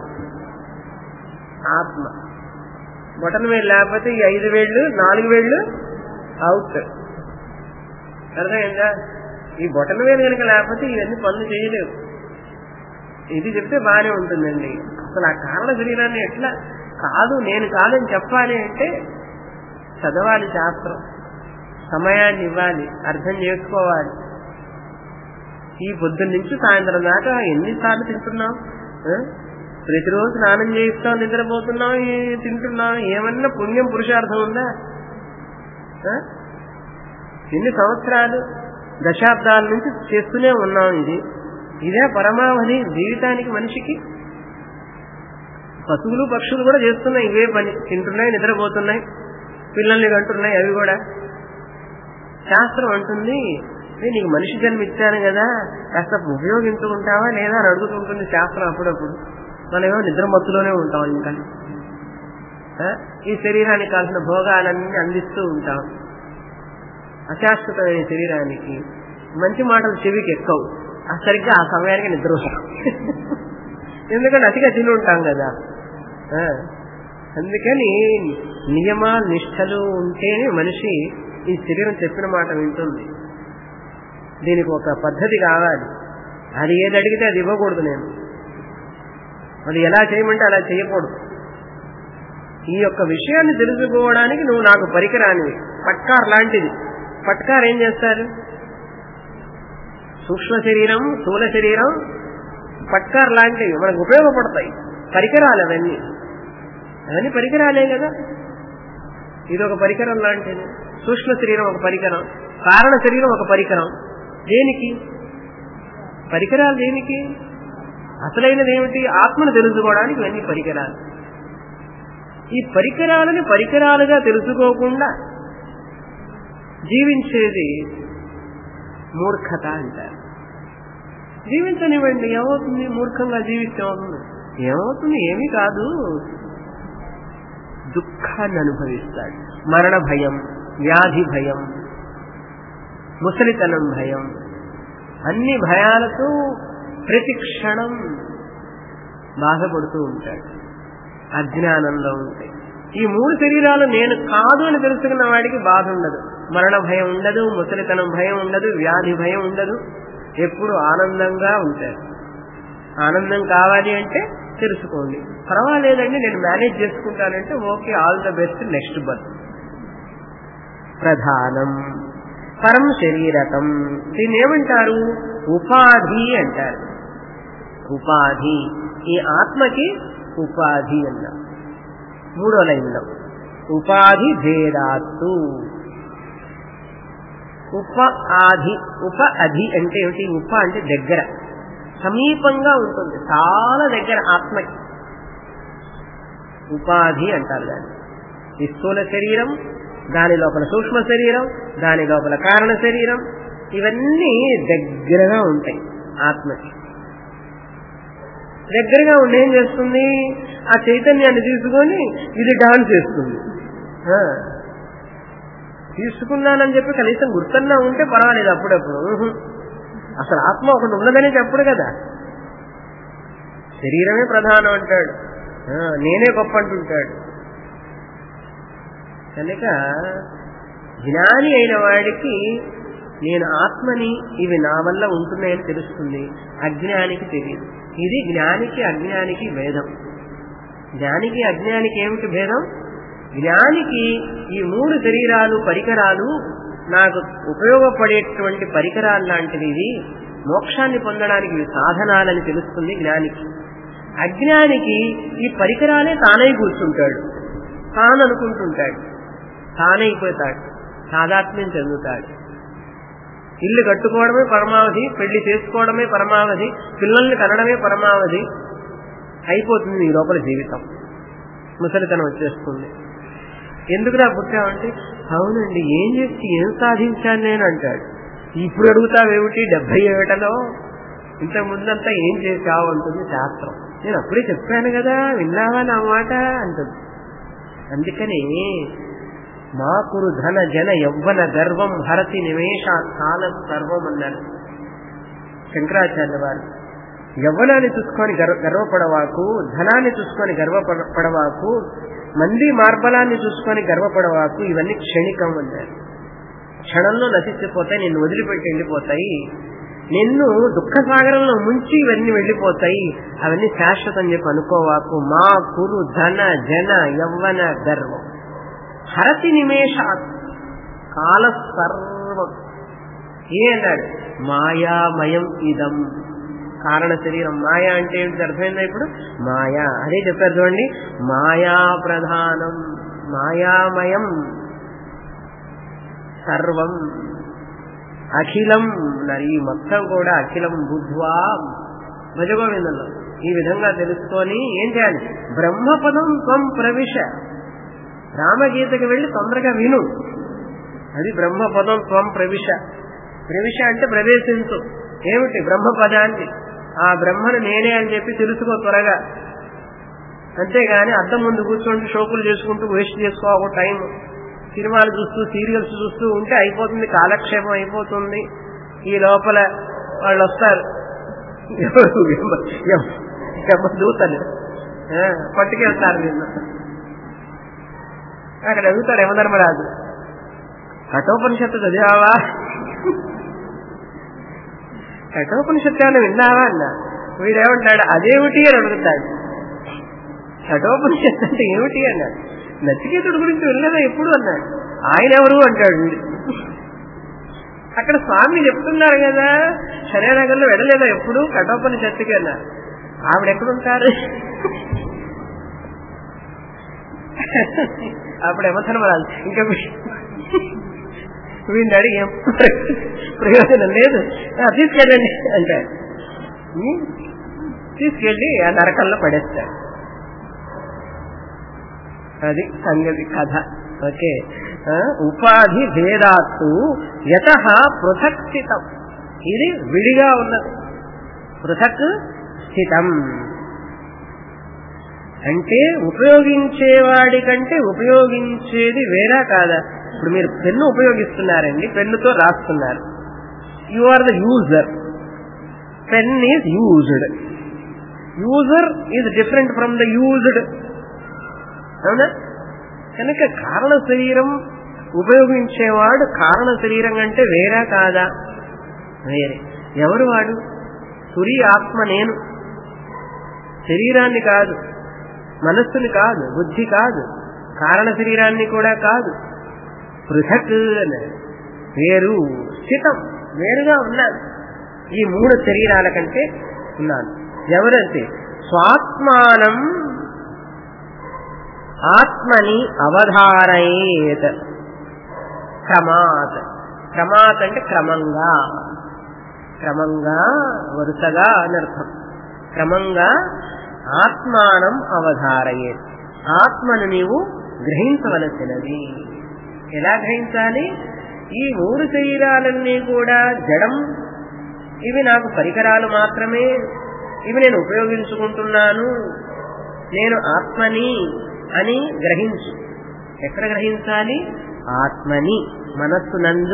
ఆత్మ బొటన వేలు లేకపోతే ఈ ఐదు వేళ్ళు నాలుగు వేళ్ళు అవుట్ అర్థమైందా ఈ బొటన వేలు కనుక లేకపోతే ఇవన్నీ పనులు చేయలేవు ఇది చెప్తే బాగానే ఉంటుందండి అసలు ఆ కారణ శరీరాన్ని ఎట్లా కాదు నేను కాదని చెప్పాలి అంటే చదవాలి శాస్త్రం సమయాన్ని ఇవ్వాలి అర్థం చేసుకోవాలి ఈ పొద్దున్న నుంచి సాయంత్రం దాకా ఎన్నిసార్లు తింటున్నాం ప్రతిరోజు స్నానం చేయిస్తాం నిద్రపోతున్నాం తింటున్నాం ఏమన్నా పుణ్యం పురుషార్థం ఉందా ఎన్ని సంవత్సరాలు దశాబ్దాల నుంచి చేస్తూనే ఉన్నాం ఇది ఇదే పరమావధి జీవితానికి మనిషికి పశువులు పక్షులు కూడా చేస్తున్నాయి ఇవే పని తింటున్నాయి నిద్రపోతున్నాయి పిల్లల్ని కంటున్నాయి అవి కూడా శాస్త్రం అంటుంది నీకు మనిషి జన్మ ఇచ్చాను కదా కాస్త ఉపయోగించుకుంటావా లేదా అని అడుగుతుంటుంది శాస్త్రం అప్పుడప్పుడు మనమేమో నిద్రమత్తులోనే ఉంటాం ఇంకా ఈ శరీరానికి కాల్సిన భోగాలన్నీ అందిస్తూ ఉంటాం అశాశ్వతమైన శరీరానికి మంచి మాటలు చెవికి ఎక్కవు సరిగ్గా ఆ సమయానికి నిద్ర ఎందుకంటే అతిగా తిని ఉంటాం కదా అందుకని నియమ నిష్టలు ఉంటేనే మనిషి ఈ శరీరం చెప్పిన మాట వింటుంది దీనికి ఒక పద్ధతి కావాలి అది ఏది అడిగితే అది ఇవ్వకూడదు నేను అది ఎలా చేయమంటే అలా చేయకూడదు ఈ యొక్క విషయాన్ని తెలుసుకోవడానికి నువ్వు నాకు పరికరానివి పట్కార్ లాంటిది పట్కార్ ఏం చేస్తారు సూక్ష్మ శరీరం స్థూల శరీరం పట్కార్ లాంటివి మనకు ఉపయోగపడతాయి పరికరాలు అవన్నీ అవన్నీ పరికరాలే కదా ఇది ఒక పరికరం లాంటిది సూక్ష్మ శరీరం ఒక పరికరం కారణ శరీరం ఒక పరికరం దేనికి పరికరాలు దేనికి అసలైనది ఏమిటి ఆత్మను తెలుసుకోవడానికి ఇవన్నీ పరికరాలు ఈ పరికరాలని పరికరాలుగా తెలుసుకోకుండా జీవించేది మూర్ఖత అంటారు జీవించనివ్వండి ఏమవుతుంది మూర్ఖంగా జీవిస్తే ఏమవుతుంది ఏమవుతుంది ఏమీ కాదు దుఃఖాన్ని అనుభవిస్తాడు మరణ భయం వ్యాధి భయం ముసలితనం భయం అన్ని భయాలతో ప్రతి క్షణం బాధపడుతూ ఉంటాడు అజ్ఞానంలో ఉంటాయి ఈ మూడు శరీరాలు నేను కాదు అని తెలుసుకున్న వాడికి బాధ ఉండదు మరణ భయం ఉండదు ముసలితనం భయం ఉండదు వ్యాధి భయం ఉండదు ఎప్పుడు ఆనందంగా ఉంటాడు ఆనందం కావాలి అంటే తెలుసుకోండి పర్వాలేదండి నేను మేనేజ్ చేసుకుంటానంటే okay all the best next birth ప్రధానం పరం శరీరకం దీన్ని ఏమంటారు ఉపాధి అంటారు ఉపాధి ఈ ఆత్మకి ఉపాధి అన్నారు మూడో లైన్లో ఉపాధి భేదాత్తు ఉప ఆధి ఉప అధి అంటే ఏమిటి ఉప అంటే దగ్గర సమీపంగా ఉంటుంది చాలా దగ్గర ఆత్మకి ఉపాధి అంటారు దాన్ని ఈ స్థూల శరీరం దాని లోపల సూక్ష్మ శరీరం దాని లోపల కారణ శరీరం ఇవన్నీ దగ్గరగా ఉంటాయి ఆత్మకి దగ్గరగా ఉండి ఏం చేస్తుంది ఆ చైతన్యాన్ని తీసుకొని ఇది డాన్స్ చేస్తుంది ఆ. తీసుకున్నానని చెప్పి కనీసం గుర్తున్నా ఉంటే పర్వాలేదు అప్పుడప్పుడు ఉహు. అసలు ఆత్మ ఒకటి ఉన్నదని చెప్పడు కదా శరీరమే ప్రధానం అంటాడు ఆ, నేనే గొప్ప అంటుంటాడు కనుక జ్ఞాని అయిన వాడికి నేను ఆత్మని ఇవి నా వల్ల ఉంటున్నాయని తెలుస్తుంది అజ్ఞానికి తెలియదు ఇది జ్ఞానికి అజ్ఞానికి భేదం జ్ఞానికి అజ్ఞానికి ఏమిటి భేదం జ్ఞానికి ఈ మూడు శరీరాలు పరికరాలు నాకు ఉపయోగపడేటువంటి పరికరాలు లాంటివి ఇవి మోక్షాన్ని పొందడానికి ఇవి సాధనాలని తెలుస్తుంది జ్ఞానికి అజ్ఞానికి ఈ పరికరాలే తానై కూర్చుంటాడు తాను అనుకుంటుంటాడు తానైపోతాడు సాదాత్మ్యం చెందుతాడు ఇల్లు కట్టుకోవడమే పరమావధి పెళ్లి చేసుకోవడమే పరమావధి పిల్లల్ని కనడమే పరమావధి అయిపోతుంది ఈ లోపల జీవితం ముసలితనం వచ్చేస్తుంది ఎందుకురా పుట్టావంటే అవునండి ఏం చేసి ఏం సాధించాను నేను అంటాడు ఇప్పుడు అడుగుతావేమిటి డెబ్బై ఏటలో ఇంతకు ముందంతా ఏం చేశావు అంటుంది శాస్త్రం నేను అప్పుడే చెప్పాను కదా విన్నావా నా మాట అంటుంది అందుకని మా కురు ధన జన యవ్వన గర్వం హరతి నిమేష కాలం సర్వం అన్నారు శంకరాచార్య వారు యవ్వనాన్ని చూసుకొని గర్వ గర్వపడవాకు ధనాన్ని చూసుకొని గర్వపడవాకు మంది మార్బలాన్ని చూసుకొని గర్వపడవాకు ఇవన్నీ క్షణికం అన్నారు క్షణంలో నశించిపోతాయి నిన్ను వదిలిపెట్టి వెళ్ళిపోతాయి నిన్ను దుఃఖ సాగరంలో ముంచి ఇవన్నీ వెళ్ళిపోతాయి అవన్నీ శాశ్వతం చెప్పి అనుకోవాకు మా కురు ధన జన యవ్వన గర్వం హరతి నిమేషాత్ కాల సర్వం ఏ అన్నాడు మాయామయం ఇదం కారణ శరీరం మాయా అంటే ఏంటి అర్థమైందా ఇప్పుడు మాయా అదే చెప్పారు చూడండి మాయా ప్రధానం మాయామయం సర్వం అఖిలం అన్నారు ఈ మొత్తం కూడా అఖిలం బుద్ధ్వా భజగోవిందంలో ఈ విధంగా తెలుసుకొని ఏం చేయాలి బ్రహ్మపదం త్వం ప్రవిశ రామగీతకి వెళ్ళి తొందరగా విను అది బ్రహ్మపదం త్వం ప్రవిశ ప్రవిశ అంటే ప్రవేశించు ఏమిటి బ్రహ్మపదాన్ని ఆ బ్రహ్మను నేనే అని చెప్పి తెలుసుకో త్వరగా అంతేగాని అద్దం ముందు కూర్చోండి షోకులు చేసుకుంటూ వేస్ట్ చేసుకో టైం సినిమాలు చూస్తూ సీరియల్స్ చూస్తూ ఉంటే అయిపోతుంది కాలక్షేపం అయిపోతుంది ఈ లోపల వాళ్ళు వస్తారు దూతలు పట్టుకెళ్తారు నిన్ను అక్కడ అడుగుతాడు యమధర్మరాజు కఠోపనిషత్తు చదివావా కఠోపనిషత్తు ఏమైనా విన్నావా అన్న వీడేమంటాడు అదేమిటి అని అడుగుతాడు కఠోపనిషత్తు అంటే ఏమిటి అన్నాడు నచికేతుడు గురించి వెళ్ళలేదా ఎప్పుడు అన్నాడు ఆయన ఎవరు అంటాడు వీడు అక్కడ స్వామి చెప్తున్నారు కదా శరీరనగర్లో వెళ్ళలేదా ఎప్పుడు కఠోపనిషత్తుకి అన్నారు ఆవిడ ఎక్కడుంటారు అప్పుడు యమధర్మరాజు ఇంకా వీడిని అడిగి ఏం ప్రయోజనం లేదు తీసుకెళ్ళండి అంటాడు తీసుకెళ్ళి ఆ నరకంలో పడేస్తాడు అది సంగతి కథ ఓకే ఉపాధి భేదాత్తు యత పృథక్ స్థితం ఇది విడిగా ఉన్నది పృథక్ స్థితం అంటే ఉపయోగించేవాడి కంటే ఉపయోగించేది వేరా కాదా ఇప్పుడు మీరు పెన్ను ఉపయోగిస్తున్నారండి పెన్నుతో రాస్తున్నారు you are the user pen is used user is different from the used అవునా కనుక కారణ శరీరం ఉపయోగించేవాడు కారణ శరీరం అంటే వేరా కాదా వేరే ఎవరు వాడు తురి ఆత్మ నేను శరీరాన్ని కాదు మనస్సుని కాదు బుద్ధి కాదు కారణ శరీరాన్ని కూడా కాదు పృథక్ అన్నాడు వేరు స్థితం వేరుగా ఉన్నాను ఈ మూడు శరీరాల కంటే ఉన్నాను ఎవరంటే స్వాత్మానం ఆత్మని అవధారయేత్ క్రమాత్ క్రమాత్ అంటే క్రమంగా క్రమంగా వరుసగా అనర్థం క్రమంగా ఆత్మానం అవధారయేత్ ఆత్మను నీవు గ్రహించవలసినది ఎలా గ్రహించాలి ఈ మూడు శరీరాలన్నీ కూడా జడం ఇవి నాకు పరికరాలు మాత్రమే ఇవి నేను ఉపయోగించుకుంటున్నాను నేను ఆత్మని అని గ్రహించు ఎక్కడ గ్రహించాలి ఆత్మని మనస్సునందు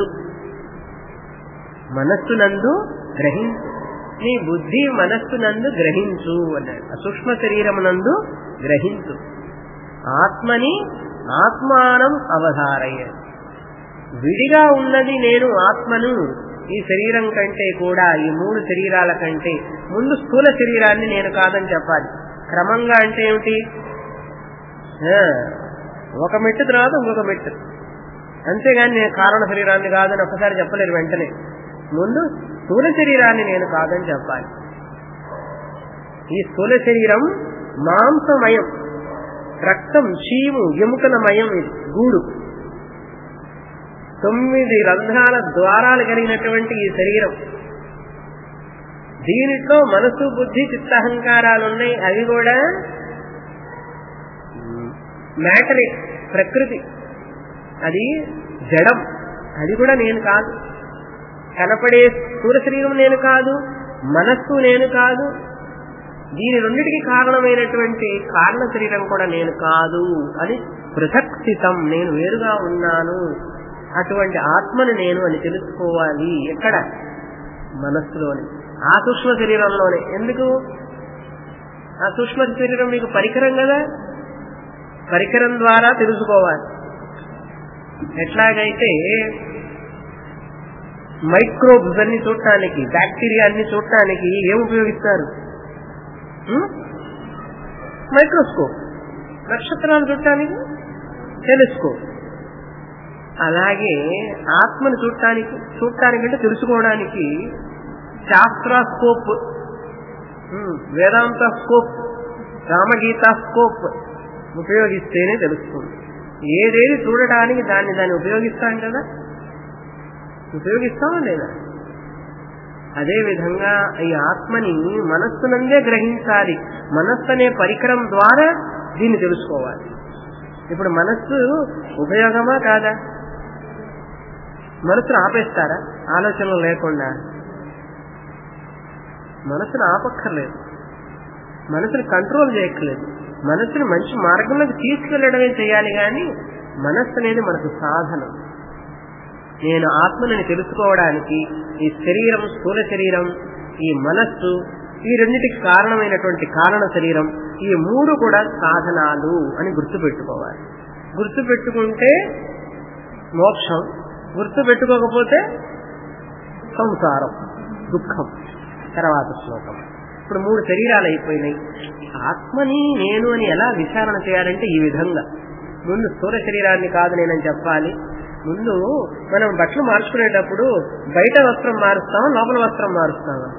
మనస్సునందు గ్రహించు నీ బుద్ధి మనస్సునందు గ్రహించు అన్నాడు సూక్ష్మ శరీరమునందు గ్రహించు ఆత్మని ఆత్మానం అవధారయ్య విడిగా ఉన్నది నేను ఆత్మను ఈ శరీరం కంటే కూడా ఈ మూడు శరీరాల కంటే ముందు స్థూల శరీరాన్ని నేను కాదని చెప్పాలి క్రమంగా అంటే ఏమిటి ఆ, ఒక మెట్టు తర్వాత ఇంకొక మెట్టు అంతేగాని నేను కారణ శరీరాన్ని కాదని ఒక్కసారి చెప్పలేరు వెంటనే ముందు స్థూల శరీరాన్ని నేను కాదని చెప్పాలి ఈ స్థూల శరీరం మాంసమయం రక్తం చీము ఎముకలమయం ఇది గూడు తొమ్మిది రంధ్రాల ద్వారాలు కలిగినటువంటి ఈ శరీరం దీనిట్లో మనసు బుద్ధి చిత్తహంకారాలు ఉన్నాయి అవి కూడా మ్యాటరే ప్రకృతి అది జడం అది కూడా నేను కాదు కనపడే స్థూల శరీరం నేను కాదు మనస్సు నేను కాదు దీని రెండిటికి కారణమైనటువంటి కారణ శరీరం కూడా నేను కాదు అని పృథక్స్థితం నేను వేరుగా ఉన్నాను అటువంటి ఆత్మను నేను అని తెలుసుకోవాలి ఎక్కడ మనస్సులోని ఆ సూక్ష్మ శరీరంలోనే ఎందుకు ఆ సూక్ష్మ శరీరం మీకు పరికరం కదా పరికరం ద్వారా తెలుసుకోవాలి ఎట్లాగైతే మైక్రోబ్స్ అన్ని చూడటానికి బ్యాక్టీరియా అన్ని చూడటానికి ఏం ఉపయోగిస్తారు మైక్రోస్కోప్ నక్షత్రాలు చూడటానికి టెలిస్కోప్ అలాగే ఆత్మను చూడటానికి చూడటానికి అంటే తెలుసుకోవడానికి శాస్త్రాస్కోప్ వేదాంత స్కోప్ రామగీతా స్కోప్ ఉపయోగిస్తేనే తెలుస్తుంది ఏదేది చూడటానికి దాన్ని దాన్ని ఉపయోగిస్తాం కదా ఉపయోగిస్తామా లేదా అదే విధంగా ఈ ఆత్మని మనస్సునందే గ్రహించాలి మనస్సు అనే పరికరం ద్వారా దీన్ని తెలుసుకోవాలి ఇప్పుడు మనస్సు ఉపయోగమా కాదా మనసును ఆపేస్తారా ఆలోచనలు లేకుండా మనసును ఆపక్కర్లేదు మనసుని కంట్రోల్ చేయక్కర్లేదు మనసుని మంచి మార్గంలోకి తీసుకెళ్లడమే చేయాలి కానీ మనస్సు అనేది మనకు సాధనం నేను ఆత్మని తెలుసుకోవడానికి ఈ శరీరం స్థూల శరీరం ఈ మనస్సు ఈ రెండింటికి కారణమైనటువంటి కారణ శరీరం ఈ మూడు కూడా సాధనాలు అని గుర్తుపెట్టుకోవాలి గుర్తుపెట్టుకుంటే మోక్షం గుర్తుపెట్టుకోకపోతే సంసారం దుఃఖం తర్వాత శ్లోకం ఇప్పుడు మూడు శరీరాలు అయిపోయినాయి ఆత్మని నేను అని ఎలా విచారణ చేయాలంటే ఈ విధంగా ముందు స్థూల శరీరాన్ని కాదు నేనని చెప్పాలి ముందు మనం బట్టలు మార్చుకునేటప్పుడు బయట వస్త్రం మారుస్తామా లోపల వస్త్రం మారుస్తామా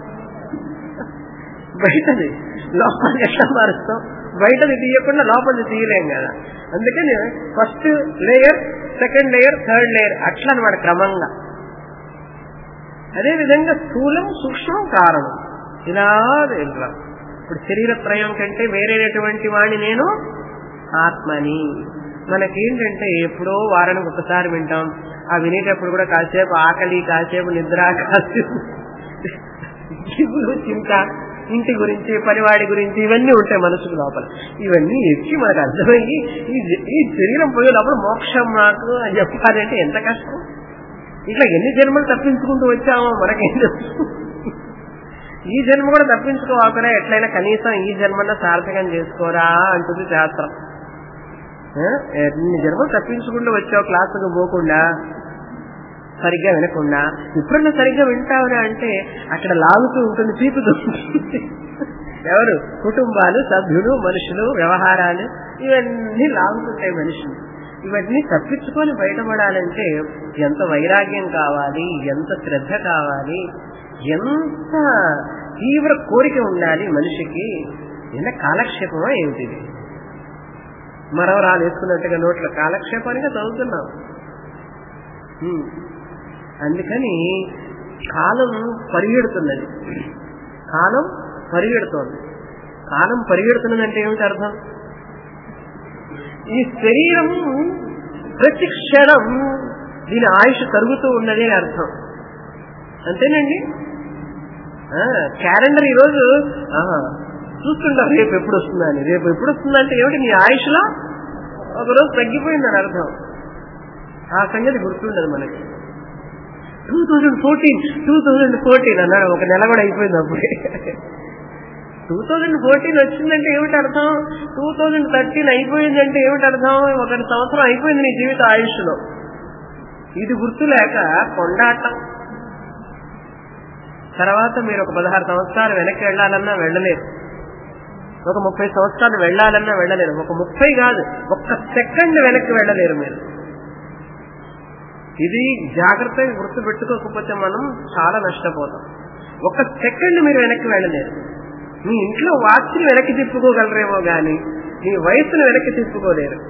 బయటది లోపల ఎట్లా మారుస్తాం బయటది తీయకుండా లోపలిది తీయలేం కదా అందుకని first layer second layer third layer అట్లా అనమాట క్రమంగా అదే విధంగా స్థూలం సూక్ష్మం కారణం ఇలా వెళ్ళాం ఇప్పుడు శరీర త్రయం కంటే వేరేటువంటి వాడిని నేను ఆత్మని మనకేంటంటే ఎప్పుడో వారానికి ఒకసారి వింటాం ఆ వినేటప్పుడు కూడా కాసేపు ఆకలి కాసేపు నిద్ర కాసేపు దిగులు చింత ఇంటి గురించి పనివాడి గురించి ఇవన్నీ ఉంటాయి మనసుకు లోపల ఇవన్నీ ఎక్కి మనకు అర్థమయ్యి ఈ ఈ శరీరం పోయే లోపల మోక్షం నాకు అని చెప్పాలంటే ఎంత కష్టం ఇట్లా ఎన్ని జన్మలు తప్పించుకుంటూ వచ్చామో మనకేం తెలుసు ఈ జన్మ కూడా తప్పించుకోవాకరా ఎట్లయినా కనీసం ఈ జన్మన్న సార్థకం చేసుకోరా అంటుంది శాస్త్రం ఎన్ని జన్మలు తప్పించుకుంటూ వచ్చావు క్లాసుకు పోకుండా సరిగ్గా వినకుండా ఎప్పుడన్నా సరిగ్గా వింటావురా అంటే అక్కడ లాగుతూ ఉంటుంది చీపుతూ ఉంటుంది ఎవరు కుటుంబాలు సభ్యులు మనుషులు వ్యవహారాలు ఇవన్నీ లాగుతుంటాయి మనుషులు ఇవన్నీ తప్పించుకొని బయటపడాలంటే ఎంత వైరాగ్యం కావాలి ఎంత శ్రద్ధ కావాలి ఎంత తీవ్ర కోరిక ఉండాలి మనిషికి ఎంత కాలక్షేపమా ఏమిటిది మరవరాలు వేసుకున్నట్టుగా నోట్ల కాలక్షేపానిగా చదువుతున్నాం అందుకని కాలం పరిగెడుతున్నది కాలం పరిగెడుతోంది కాలం పరిగెడుతున్నదంటే ఏమిటి అర్థం ఈ శరీరం ప్రతి క్షణం దీని ఆయుష్ తరుగుతూ ఉన్నది అని అర్థం అంతేనండి క్యాలెండర్ ఈరోజు చూస్తుంటారు రేపు ఎప్పుడు వస్తుందని రేపు ఎప్పుడు వస్తుందంటే ఏమిటి నీ ఆయుష్లో ఒకరోజు తగ్గిపోయిందని అర్థం ఆ సంగతి గుర్తుండదు మనకి two thousand fourteen two thousand fourteen అన్నాడు ఒక నెల కూడా అయిపోయింది అప్పుడే టూ థౌజండ్ ఫోర్టీన్ వచ్చిందంటే ఏమిటి అర్థం టూ థౌజండ్ థర్టీన్ అయిపోయిందంటే ఏమిటి అర్థం ఒక సంవత్సరం అయిపోయింది నీ జీవిత ఆయుష్లో ఇది గుర్తులేక కొండాటం తర్వాత మీరు ఒక పదహారు సంవత్సరాలు వెనక్కి వెళ్ళాలన్నా వెళ్ళలేరు ఒక ముప్పై సంవత్సరాలు వెళ్ళాలన్నా వెళ్ళలేరు ఒక ముప్పై కాదు ఒక్క సెకండ్ వెనక్కి వెళ్ళలేరు మీరు ఇది జాగ్రత్తగా గుర్తు పెట్టుకోకపోతే మనం చాలా నష్టపోతాం ఒక సెకండ్ మీరు వెనక్కి వెళ్ళలేరు మీ ఇంట్లో వాచ్ని వెనక్కి తిప్పుకోగలరేమో గాని మీ వయసును వెనక్కి తిప్పుకోలేరు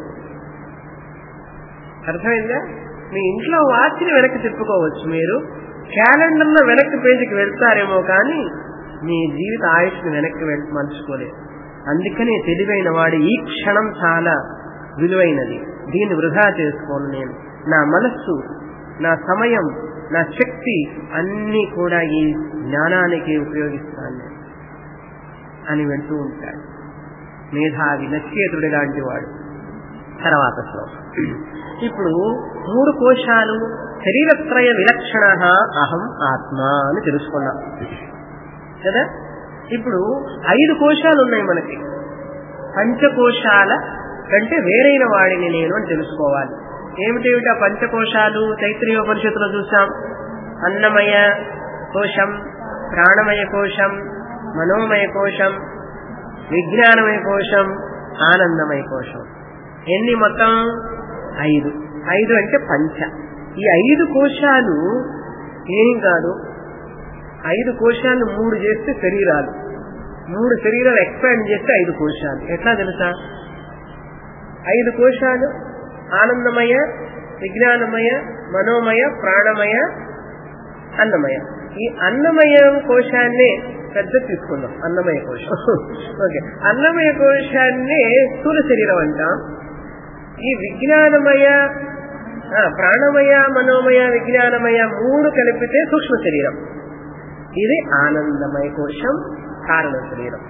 అర్థమైందా మీ ఇంట్లో వాచ్ని వెనక్కి తిప్పుకోవచ్చు మీరు క్యాలెండర్లో వెనక్కి పేజీకి వెళ్తారేమో కానీ మీ జీవిత ఆయుష్ని వెనక్కి మలుచుకోలేరు అందుకనే తెలివైన వాడు ఈ క్షణం చాలా విలువైనది దీన్ని వృధా చేసుకోను నేను నా మనస్సు నా సమయం నా శక్తి అన్నీ కూడా ఈ జ్ఞానానికి ఉపయోగిస్తాను అని వెళ్తూ ఉంటాడు మేధావి నచ్చేతుడి లాంటి వాడు తర్వాత శ్లోకం ఇప్పుడు మూడు కోశాలు శరీరత్రయ విలక్షణ అహం ఆత్మ అని తెలుసుకున్నాం కదా ఇప్పుడు ఐదు కోశాలు ఉన్నాయి మనకి పంచకోశాల కంటే వేరైన వాడిని నేను అని తెలుసుకోవాలి ఏమిటేమిటి ఆ పంచకోశాలు తైత్రీయోపనిషత్తులో చూసాం అన్నమయ కోశం ప్రాణమయ కోశం మనోమయ కోశం విజ్ఞానమయ కోశం ఆనందమయ కోశం ఎన్ని మొత్తం ఐదు ఐదు అంటే పంచ ఈ ఐదు కోశాలు ఏం కాదు ఐదు కోశాలు మూడు చేస్తే శరీరాలు మూడు శరీరాలు ఎక్స్పాండ్ చేస్తే ఐదు కోశాలు ఎట్లా తెలుసా ఐదు కోశాలు ఆనందమయ విజ్ఞానమయ మనోమయ ప్రాణమయ అన్నమయ ఈ అన్నమయ కోశాన్నే పెద్ద తీసుకుందాం అన్నమయ కోశం ఓకే అన్నమయ కోశాన్నే స్థూల శరీరం అంటాం ఈ విజ్ఞానమయ ప్రాణమయ మనోమయ విజ్ఞానమయ మూడు కలిపితే సూక్ష్మ శరీరం ఇది ఆనందమయ కోశం కారణ శరీరం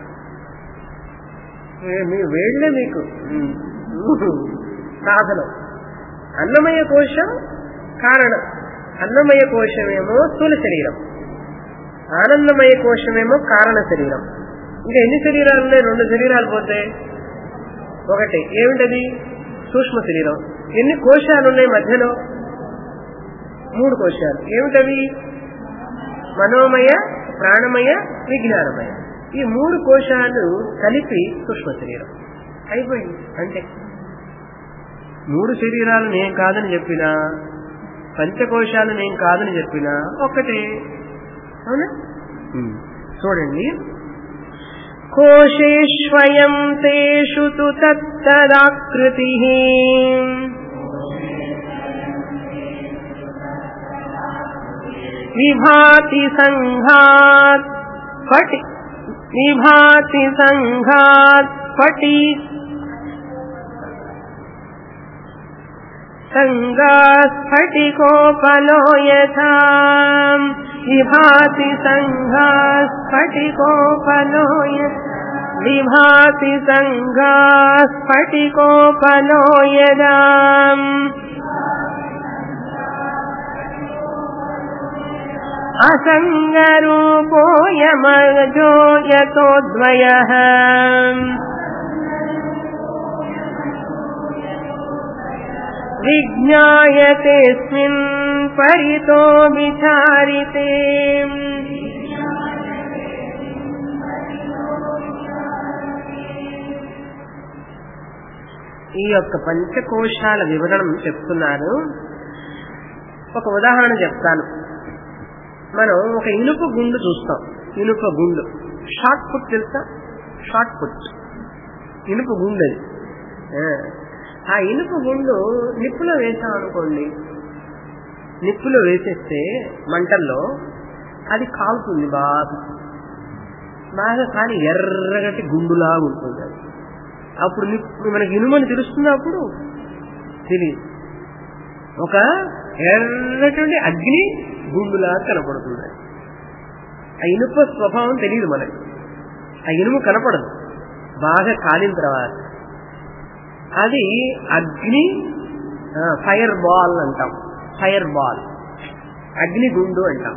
మీ వేళ్లే మీకు సాధనం అన్నమయ కోశం కారణం అన్నమయ కోశమేమో స్థూల శరీరం ఆనందమయ కోశమేమో కారణ శరీరం ఇంకా ఎన్ని శరీరాలు ఉన్నాయి రెండు శరీరాలు పోతే ఒకటి ఏమిటది సూక్ష్మ శరీరం ఎన్ని కోశాలు ఉన్నాయి మధ్యలో మూడు కోశాలు ఏమిటవి మనోమయ ప్రాణమయ విజ్ఞానమయ ఈ మూడు కోశాలు కలిపి సూక్ష్మ శరీరం అయిపోయింది అంటే మూడు శరీరాలు నేను కాదని చెప్పినా పంచకోశాలు నేను కాదని చెప్పినా ఒక్కటే అవునా చూడండి కోశేష్వయం తేషు తు తత్తదాకృతి విభాతి సంఘాత్ పటి విభాతి సంఘాత్ పటి सङ्गास्फटिकोपलो यथा विभाति सङ्घास्फटिकोपलो विभाति सङ्घास्फटिकोपलो यदा असङ्गरूपोऽयमजो यतोद्वयः विज्ञायतेऽस्मिन् परितो विचारिते ఈ యొక్క పంచకోశాల వివరణం చెప్తున్నారు ఒక ఉదాహరణ చెప్తాను మనం ఒక ఇనుప గుండు చూస్తాం ఇనుప గుండు షార్ట్ పుట్ తెలుసా షార్ట్ పుట్ ఇనుప గుండు అది ఆ ఇనుప గుండు నిప్పులో వేసాం అనుకోండి నిప్పులో వేసేస్తే మంటల్లో అది కాలుతుంది బాగా బాగా కానీ ఎర్రగట్టి గుండులాగా ఉంటుంది అది అప్పుడు నిప్పు మనకి ఇనుమని తెలుస్తుంది అప్పుడు తెలియదు ఒక ఎర్రటువంటి అగ్ని గుండులా కనపడుతుంది ఆ ఇనుప స్వభావం తెలియదు మనకి ఆ ఇనుము కనపడదు బాగా కాలిన తర్వాత అది అగ్ని ఫైర్ బాల్ అంటాం ఫైర్ బాల్ అగ్ని గుండు అంటాం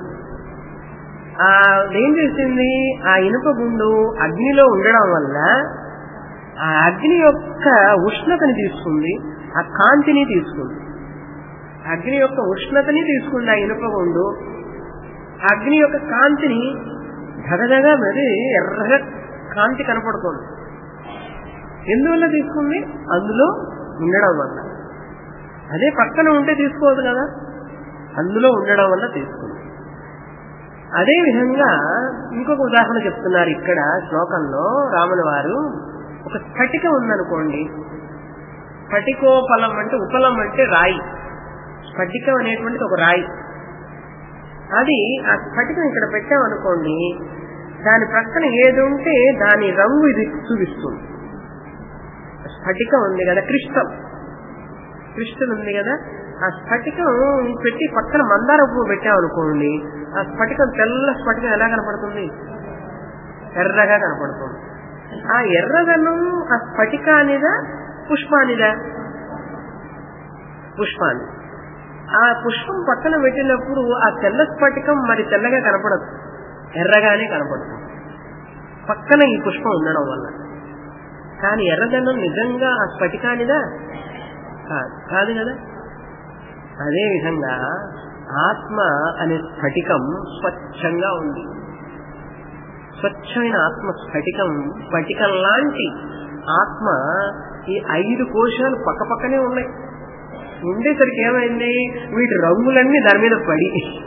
ఆ ఏం చేసింది ఆ ఇనుప గుండు అగ్నిలో ఉండడం వల్ల ఆ అగ్ని యొక్క ఉష్ణతని తీసుకుంది ఆ కాంతిని తీసుకుంది అగ్ని యొక్క ఉష్ణతని తీసుకుంది ఆ ఇనుప గుండు అగ్ని యొక్క కాంతిని ధగధగా మరి ఎర్రగా కాంతి కనపడుతుంది ఎందువల్ల తీసుకుంది అందులో ఉండడం వల్ల అదే పక్కన ఉంటే తీసుకోవద్దు కదా అందులో ఉండడం వల్ల తీసుకుంది అదే విధంగా ఇంకొక ఉదాహరణ చెప్తున్నారు ఇక్కడ శ్లోకంలో రాముల వారు ఒక స్ఫటిక ఉందనుకోండి స్ఫటికోపలం అంటే ఉపలం అంటే రాయి స్ఫటికం అనేటువంటిది ఒక రాయి అది ఆ స్ఫటికం ఇక్కడ పెట్టామనుకోండి దాని ప్రక్కన ఏది ఉంటే దాని రంగు ఇది చూపిస్తుంది స్ఫటికం ఉంది కదా క్రిస్టల్ క్రిస్టల్ ఉంది కదా ఆ స్ఫటికం పెట్టి పక్కన మందార పువ్వు పెట్టామనుకోండి ఆ స్ఫటికం తెల్ల స్ఫటికం ఎలా కనపడుతుంది ఎర్రగా కనపడుతుంది ఆ ఎర్రదనం ఆ స్ఫటికానిదా పుష్పానిదా పుష్పాన్ని ఆ పుష్పం పక్కన పెట్టినప్పుడు ఆ తెల్ల స్ఫటికం మరి తెల్లగా కనపడదు ఎర్రగానే కనపడుతుంది పక్కన ఈ పుష్పం ఉండడం వల్ల కానీ ఎర్రదనం నిజంగా ఆ స్ఫటికానిదా కాదు కాదు కదా అదే విధంగా ఆత్మ అనే స్ఫటికం స్వచ్ఛంగా ఉంది స్వచ్ఛమైన ఆత్మ స్ఫటికం స్ఫటికం లాంటి ఆత్మ ఈ ఐదు కోశాలు పక్క పక్కనే ఉన్నాయి ఉండేసరికి ఏమైంది వీటి రంగులన్నీ దాని మీద పడి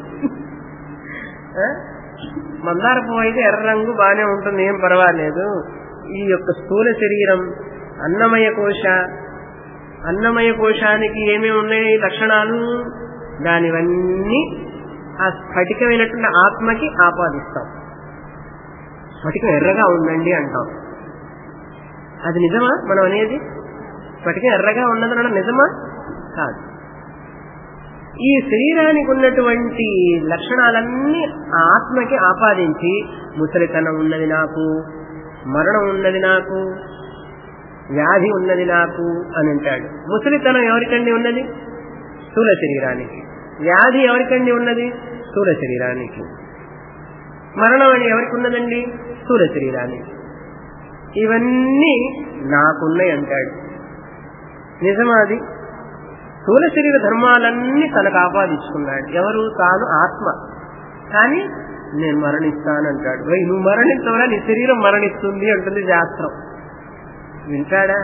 మందార పువ్వు అయితే ఎర్ర రంగు బాగానే ఉంటుంది ఏం పర్వాలేదు ఈ యొక్క స్థూల శరీరం అన్నమయ కోశ అన్నమయ కోశానికి ఏమేమి ఉన్నాయి లక్షణాలు దానివన్నీ ఆ స్ఫటికమైనటువంటి ఆత్మకి ఆపాదిస్తాం స్ఫటికం ఎర్రగా ఉందండి అంటాం అది నిజమా మనం అనేది స్ఫటికం ఎర్రగా ఉన్నదనడం నిజమా కాదు ఈ శరీరానికి ఉన్నటువంటి లక్షణాలన్నీ ఆ ఆత్మకి ఆపాదించి ముసలితనం ఉన్నది నాకు మరణం ఉన్నది నాకు వ్యాధి ఉన్నది నాకు అని అంటాడు ముసలితనం ఎవరికండి ఉన్నది స్థూల శరీరానికి వ్యాధి ఎవరికండి ఉన్నది స్థూల శరీరానికి మరణం అని ఎవరికి ఉన్నదండి స్థూల శరీరానికి ఇవన్నీ నాకున్నాయి అంటాడు నిజమాది స్థూల శరీర ధర్మాలన్నీ తనకు ఆపాదించుకున్నాడు ఎవరు తాను ఆత్మ కానీ నేను మరణిస్తానంటాడు వై నువ్వు మరణించవరా నీ శరీరం మరణిస్తుంది అంటుంది శాస్త్రం వింటాడా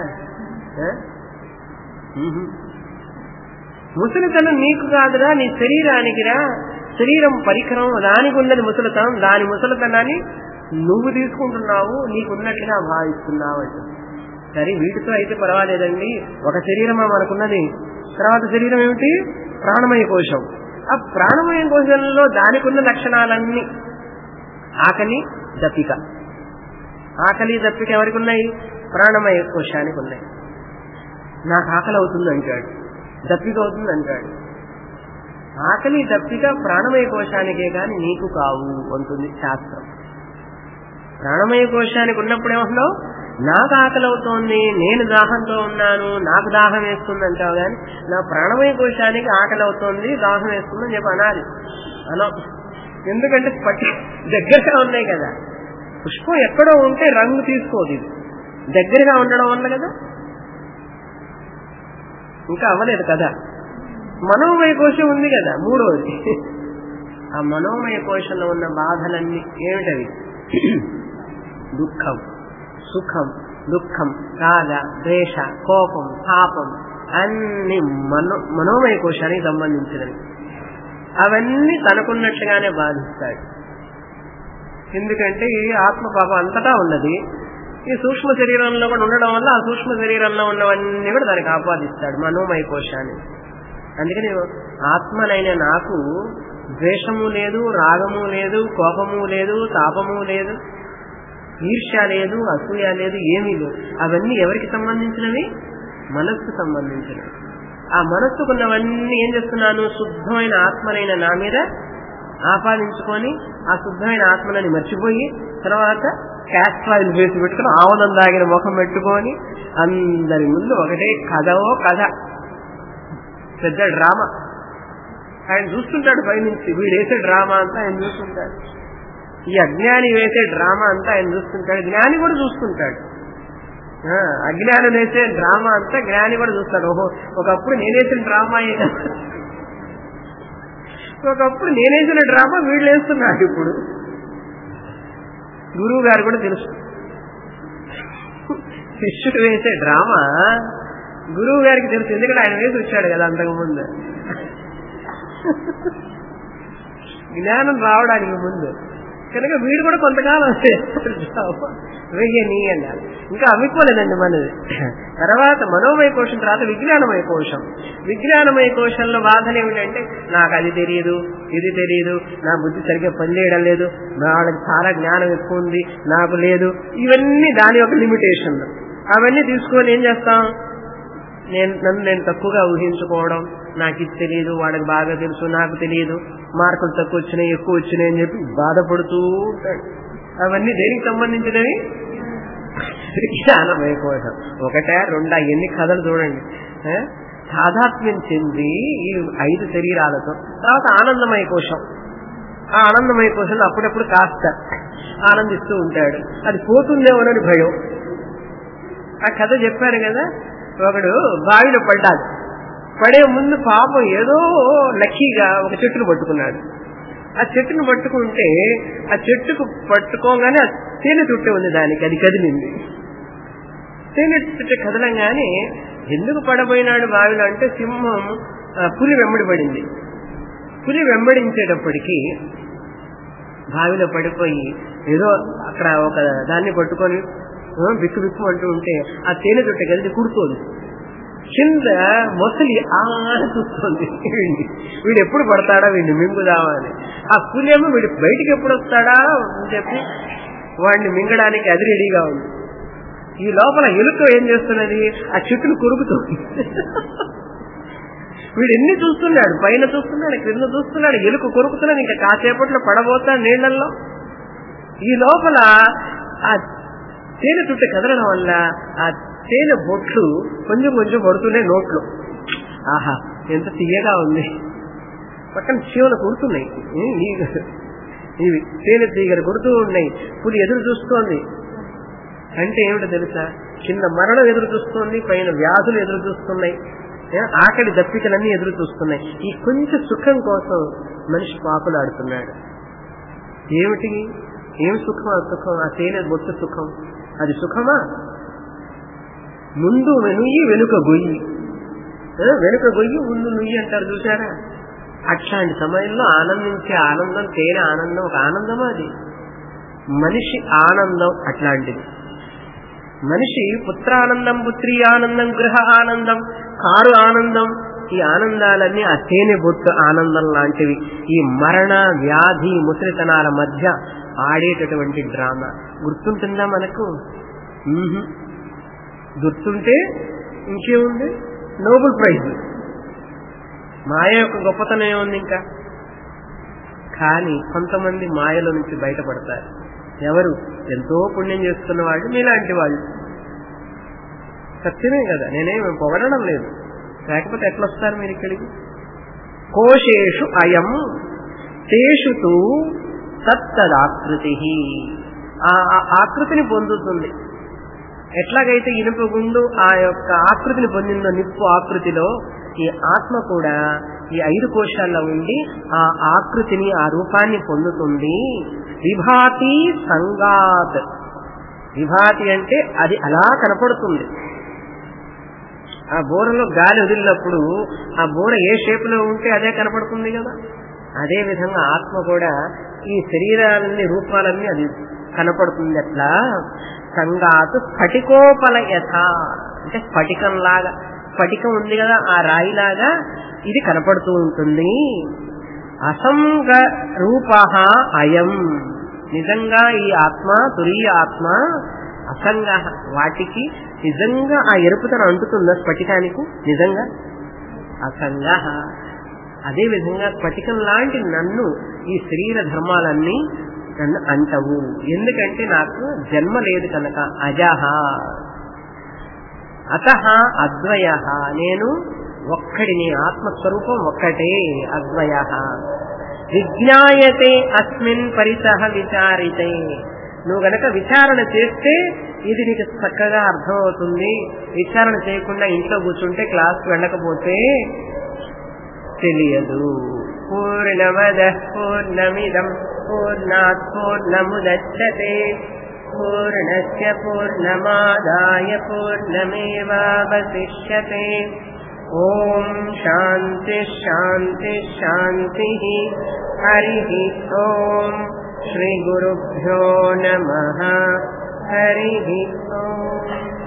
ముసలితనం నీకు కాదురా నీ శరీరానికిరా శరీరం పరికరం దానికి ఉన్నది ముసలితనం దాని ముసలితనాన్ని నువ్వు తీసుకుంటున్నావు నీకున్నట్లుగా భావిస్తున్నావు అంటే సరే వీటితో అయితే పర్వాలేదండి ఒక శరీరమా మనకున్నది తర్వాత శరీరం ఏమిటి ప్రాణమయ కోశం ఆ ప్రాణమయ కోశంలో దానికి ఉన్న లక్షణాలన్నీ ఆకలి దప్పిక ఆకలి దప్పిక ఎవరికి ఉన్నాయి ప్రాణమయ కోశానికి ఉన్నాయి నాకు ఆకలి అవుతుంది అంటాడు దప్పిక అవుతుంది అంటాడు ఆకలి దప్పిక ప్రాణమయ కోశానికే కాని నీకు కావు అంటుంది శాస్త్రం ప్రాణమయ కోశానికి ఉన్నప్పుడు ఏమంటున్నావు నాకు ఆకలి అవుతోంది నేను దాహంతో ఉన్నాను నాకు దాహం వేస్తుంది అంటావు కానీ నా ప్రాణమయ కోశానికి ఆకలి అవుతోంది దాహం వేస్తుంది అని చెప్పి అనాలి అనా ఎందుకంటే పట్టి దగ్గరగా ఉన్నాయి కదా పుష్పం ఎక్కడో ఉంటే రంగు తీసుకోదు ఇది దగ్గరగా ఉండడం వల్ల కదా ఇంకా అవ్వలేదు కదా మనోమయ కోశం ఉంది కదా మూడవది ఆ మనోమయ కోశంలో ఉన్న బాధలన్నీ ఏమిటవి దుఃఖం సుఖం దుఃఖం రాగ ద్వేష కోపం పాపం అన్ని మనో మనోమయ కోశానికి సంబంధించినవి అవన్నీ తనకున్నట్లుగానే బాధిస్తాడు ఎందుకంటే ఈ ఆత్మ పాపం అంతటా ఉన్నది ఈ సూక్ష్మ శరీరంలో కూడా ఉండడం వల్ల ఆ సూక్ష్మ శరీరంలో ఉన్నవన్నీ కూడా దానికి ఆపాదిస్తాడు మనోమయ కోశాన్ని అందుకని ఆత్మనైన నాకు ద్వేషము లేదు రాగము లేదు కోపము లేదు తాపము లేదు ఈర్ష్య లేదు అసూయ లేదు ఏమీ లేదు అవన్నీ ఎవరికి సంబంధించినవి మనస్సు సంబంధించినవి ఆ మనస్సుకున్నవన్నీ ఏం చేస్తున్నాను శుద్ధమైన ఆత్మనైన నా మీద ఆపాదించుకొని ఆ శుద్ధమైన ఆత్మలని మర్చిపోయి తర్వాత క్యాస్ట్ ఆయిల్ వేసి పెట్టుకుని ఆవనం దాగిన ముఖం పెట్టుకొని అందరి ముందు ఒకటే కథవో కథ పెద్ద డ్రామా ఆయన చూస్తుంటాడు పైనుంచి వీడు వేసే డ్రామా అంతా ఆయన చూస్తుంటాడు ఈ అజ్ఞాని వేసే డ్రామా అంతా ఆయన చూస్తుంటాడు జ్ఞాని కూడా చూస్తుంటాడు ఆ, అజ్ఞానం వేసే డ్రామా అంతా జ్ఞాని కూడా చూస్తాడు ఓహో ఒకప్పుడు నేనేసిన డ్రామా ఒకప్పుడు నేనేసిన డ్రామా వీళ్ళు వేస్తున్నాడు ఇప్పుడు గురువు గారు కూడా తెలుసు శిష్యుడు వేసే డ్రామా గురువు గారికి తెలుసు ఎందుకంటే ఆయన వేసి వచ్చాడు కదా అంతకుముందు జ్ఞానం రావడానికి ముందు కనుక వీడు కూడా కొంతకాలం వెయ్యని అన్నారు ఇంకా అవిపోలేదండి మనది తర్వాత మనోమయ కోశం తర్వాత విజ్ఞానమయ కోశం విజ్ఞానమయ కోశంలో బాధలు ఏమిటంటే నాకు అది తెలియదు ఇది తెలియదు నా బుద్ధి సరిగ్గా పనిచేయడం లేదు వాళ్ళకి చాలా జ్ఞానం ఎక్కువ ఉంది నాకు లేదు ఇవన్నీ దాని యొక్క లిమిటేషన్ అవన్నీ తీసుకొని ఏం చేస్తాం నేను నన్ను నేను తక్కువగా ఊహించుకోవడం నాకు ఇది తెలియదు వాడికి బాగా తెలుసు నాకు తెలియదు మార్కులు తక్కువ వచ్చినాయి ఎక్కువ వచ్చినాయి అని చెప్పి బాధపడుతూ ఉంటాడు అవన్నీ దేనికి సంబంధించినవి జ్ఞానమయ కోశం ఒకటే రెండా ఎన్ని కథలు చూడండి ఆ? తాదాత్మ్యం చెంది ఈ ఐదు శరీరాలతో తర్వాత ఆనందమయ కోశం ఆ ఆనందమయ కోశంలో అప్పుడప్పుడు కాస్త ఆనందిస్తూ ఉంటాడు అది పోతుందేమోనని భయం ఆ కథ చెప్పాను కదా ఒకడు బావిలో పడ్డాడు పడే ముందు పాపం ఏదో లక్కీగా ఒక చెట్టును పట్టుకున్నాడు ఆ చెట్టును పట్టుకుంటే ఆ చెట్టుకు పట్టుకోగానే ఆ తేనె చుట్టే ఉంది దానికి అది కదిలింది తేనె చుట్టే కదలంగానే ఎందుకు పడబోయినాడు బావిలో అంటే సింహం ఆ, పులి వెంబడి పడింది పులి వెంబడించేటప్పటికి బావిలో పడిపోయి ఏదో అక్కడ ఒక దాన్ని పట్టుకొని ఆ, బిక్కు బిక్కు అంటూ ఉంటే ఆ తేనె చుట్ట కలిసి కుడుతోంది కింద మొసలి ఆన చూస్తుంది వీడిని. వీడు ఎప్పుడు పడతాడా వీడిని మింగుదామా అని ఆ పులేమో వీడు బయటికి ఎప్పుడు వస్తాడా అని చెప్పి వాడిని మింగడానికి అది రెడీగా ఉంది ఈ లోపల ఎలుక ఏం చేస్తున్నది ఆ చెట్టును కొరుకుతుంది వీడు ఎన్ని చూస్తున్నాడు పైన చూస్తున్నాడు క్రింద చూస్తున్నాడు ఎలుక కొరుకుతున్నాడు ఇంకా కాసేపట్లో పడబోతాడు నీళ్లలో ఈ లోపల ఆ తేనె చుట్ట కదలడం వల్ల ఆ తేనె బొట్లు కొంచెం కొంచెం పడుతున్నాయి నోట్లో ఆహా ఎంత తీయగా ఉంది పక్కన చీమలు కుడుతున్నాయి ఉమ్, ఈ- ఇవి తేనె తీగలు కొడుతూ ఉన్నాయి పులి ఎదురు చూస్తోంది అంటే ఏమిటో తెలుసా కింద మరణం ఎదురు చూస్తోంది పైన వ్యాధులు ఎదురు చూస్తున్నాయి ఏ, ఆకలి దప్పికలన్నీ ఎదురు చూస్తున్నాయి ఈ కొంచెం సుఖం కోసం మనిషి పాకులాడుతున్నాడు ఏమిటి ఏం సుఖం ఆ సుఖం ఆ తేనె బొట్టు సుఖం అది సుఖమా ముందు నుయ్యి వెనుక గొయ్యి ఏ, వెనుక గొయ్యి ముందు నుయ్యి అంటారు చూసారా అట్లాంటి సమయంలో ఆనందించే ఆనందం తేనె ఆనందం ఒక ఆనందమా అది మనిషి ఆనందం అట్లాంటిది మనిషి పుత్రానందం పుత్రి ఆనందం గృహ ఆనందం కారు ఆనందం ఈ ఆనందాలన్నీ ఆ తేనె బొట్టు ఆనందం లాంటివి ఈ మరణ వ్యాధి ముసలితనాల మధ్య ఆడేటటువంటి డ్రామా గుర్తుంటుందా మనకు మ్మ్హ్. గుర్తుంటే ఇంకేముంది నోబెల్ ప్రైజ్ మాయ యొక్క గొప్పతనం ఏముంది ఇంకా కానీ కొంతమంది మాయలో నుంచి బయటపడతారు ఎవరు ఎంతో పుణ్యం చేస్తున్న వాళ్ళు మీలాంటి వాళ్ళు సత్యమే కదా నేనేం పొగడడం లేదు లేకపోతే ఎట్లా వస్తారు మీరు ఇక్కడికి కోశేషు అయం తేషు తు తత్తదాకృతి ఆ ఆ ఆకృతిని పొందుతుంది ఎట్లాగైతే ఇనుప గుండు ఆ యొక్క ఆకృతిని పొందిందో నిప్పు ఆకృతిలో ఈ ఆత్మ కూడా ఈ ఐదు కోశాల్లో ఉండి ఆ ఆకృతిని ఆ రూపాన్ని పొందుతుంది విభాతి సంగాత్ విభాతి అంటే అది అలా కనపడుతుంది ఆ బోరలో గాలి వదిలినప్పుడు ఆ బోర ఏ షేప్ లో ఉంటే అదే కనపడుతుంది కదా అదే విధంగా ఆత్మ కూడా ఈ శరీరాలన్నీ రూపాలన్నీ అది కనపడుతుంది అట్లా సంగాత్ స్ఫటికోపలయథ అంటే స్ఫటికంలాగా స్ఫటికం ఉంది కదా ఆ రాయిలాగా ఇది కనపడుతూ ఉంటుంది అసంగ రూప అయం నిజంగా ఈ ఆత్మ తురీయ ఆత్మ అసంగ వాటికి నిజంగా ఆ ఎరుపుతనం అంటుతుందా స్ఫటికానికి నిజంగా అసంగ అదేవిధంగా స్ఫటికం లాంటి నన్ను ఈ శరీర ధర్మాలన్నీ నన్ను అంటవు ఎందుకంటే నాకు జన్మ లేదు కనుక అజహ అత అద్వయ నేను ఒక్కడిని ఆత్మస్వరూపం ఒక్కటే అద్వయ విజ్ఞాయతే అస్మిన్ పరిసహ విచారితే నువ్వు గనక విచారణ చేస్తే ఇది నీకు చక్కగా అర్థమవుతుంది విచారణ చేయకుండా ఇంట్లో కూర్చుంటే క్లాస్ వెళ్ళకపోతే తెలియదు పూర్ణమద పూర్ణమిదం పూర్ణాత్ పూర్ణముదచ్చతే పూర్ణస్య పూర్ణమాదాయ పూర్ణమేవావశిష్యతే ఓం శాంతి శాంతి శాంతి హరి ఓం శ్రీ గురుభ్యో నమ హరి ఓం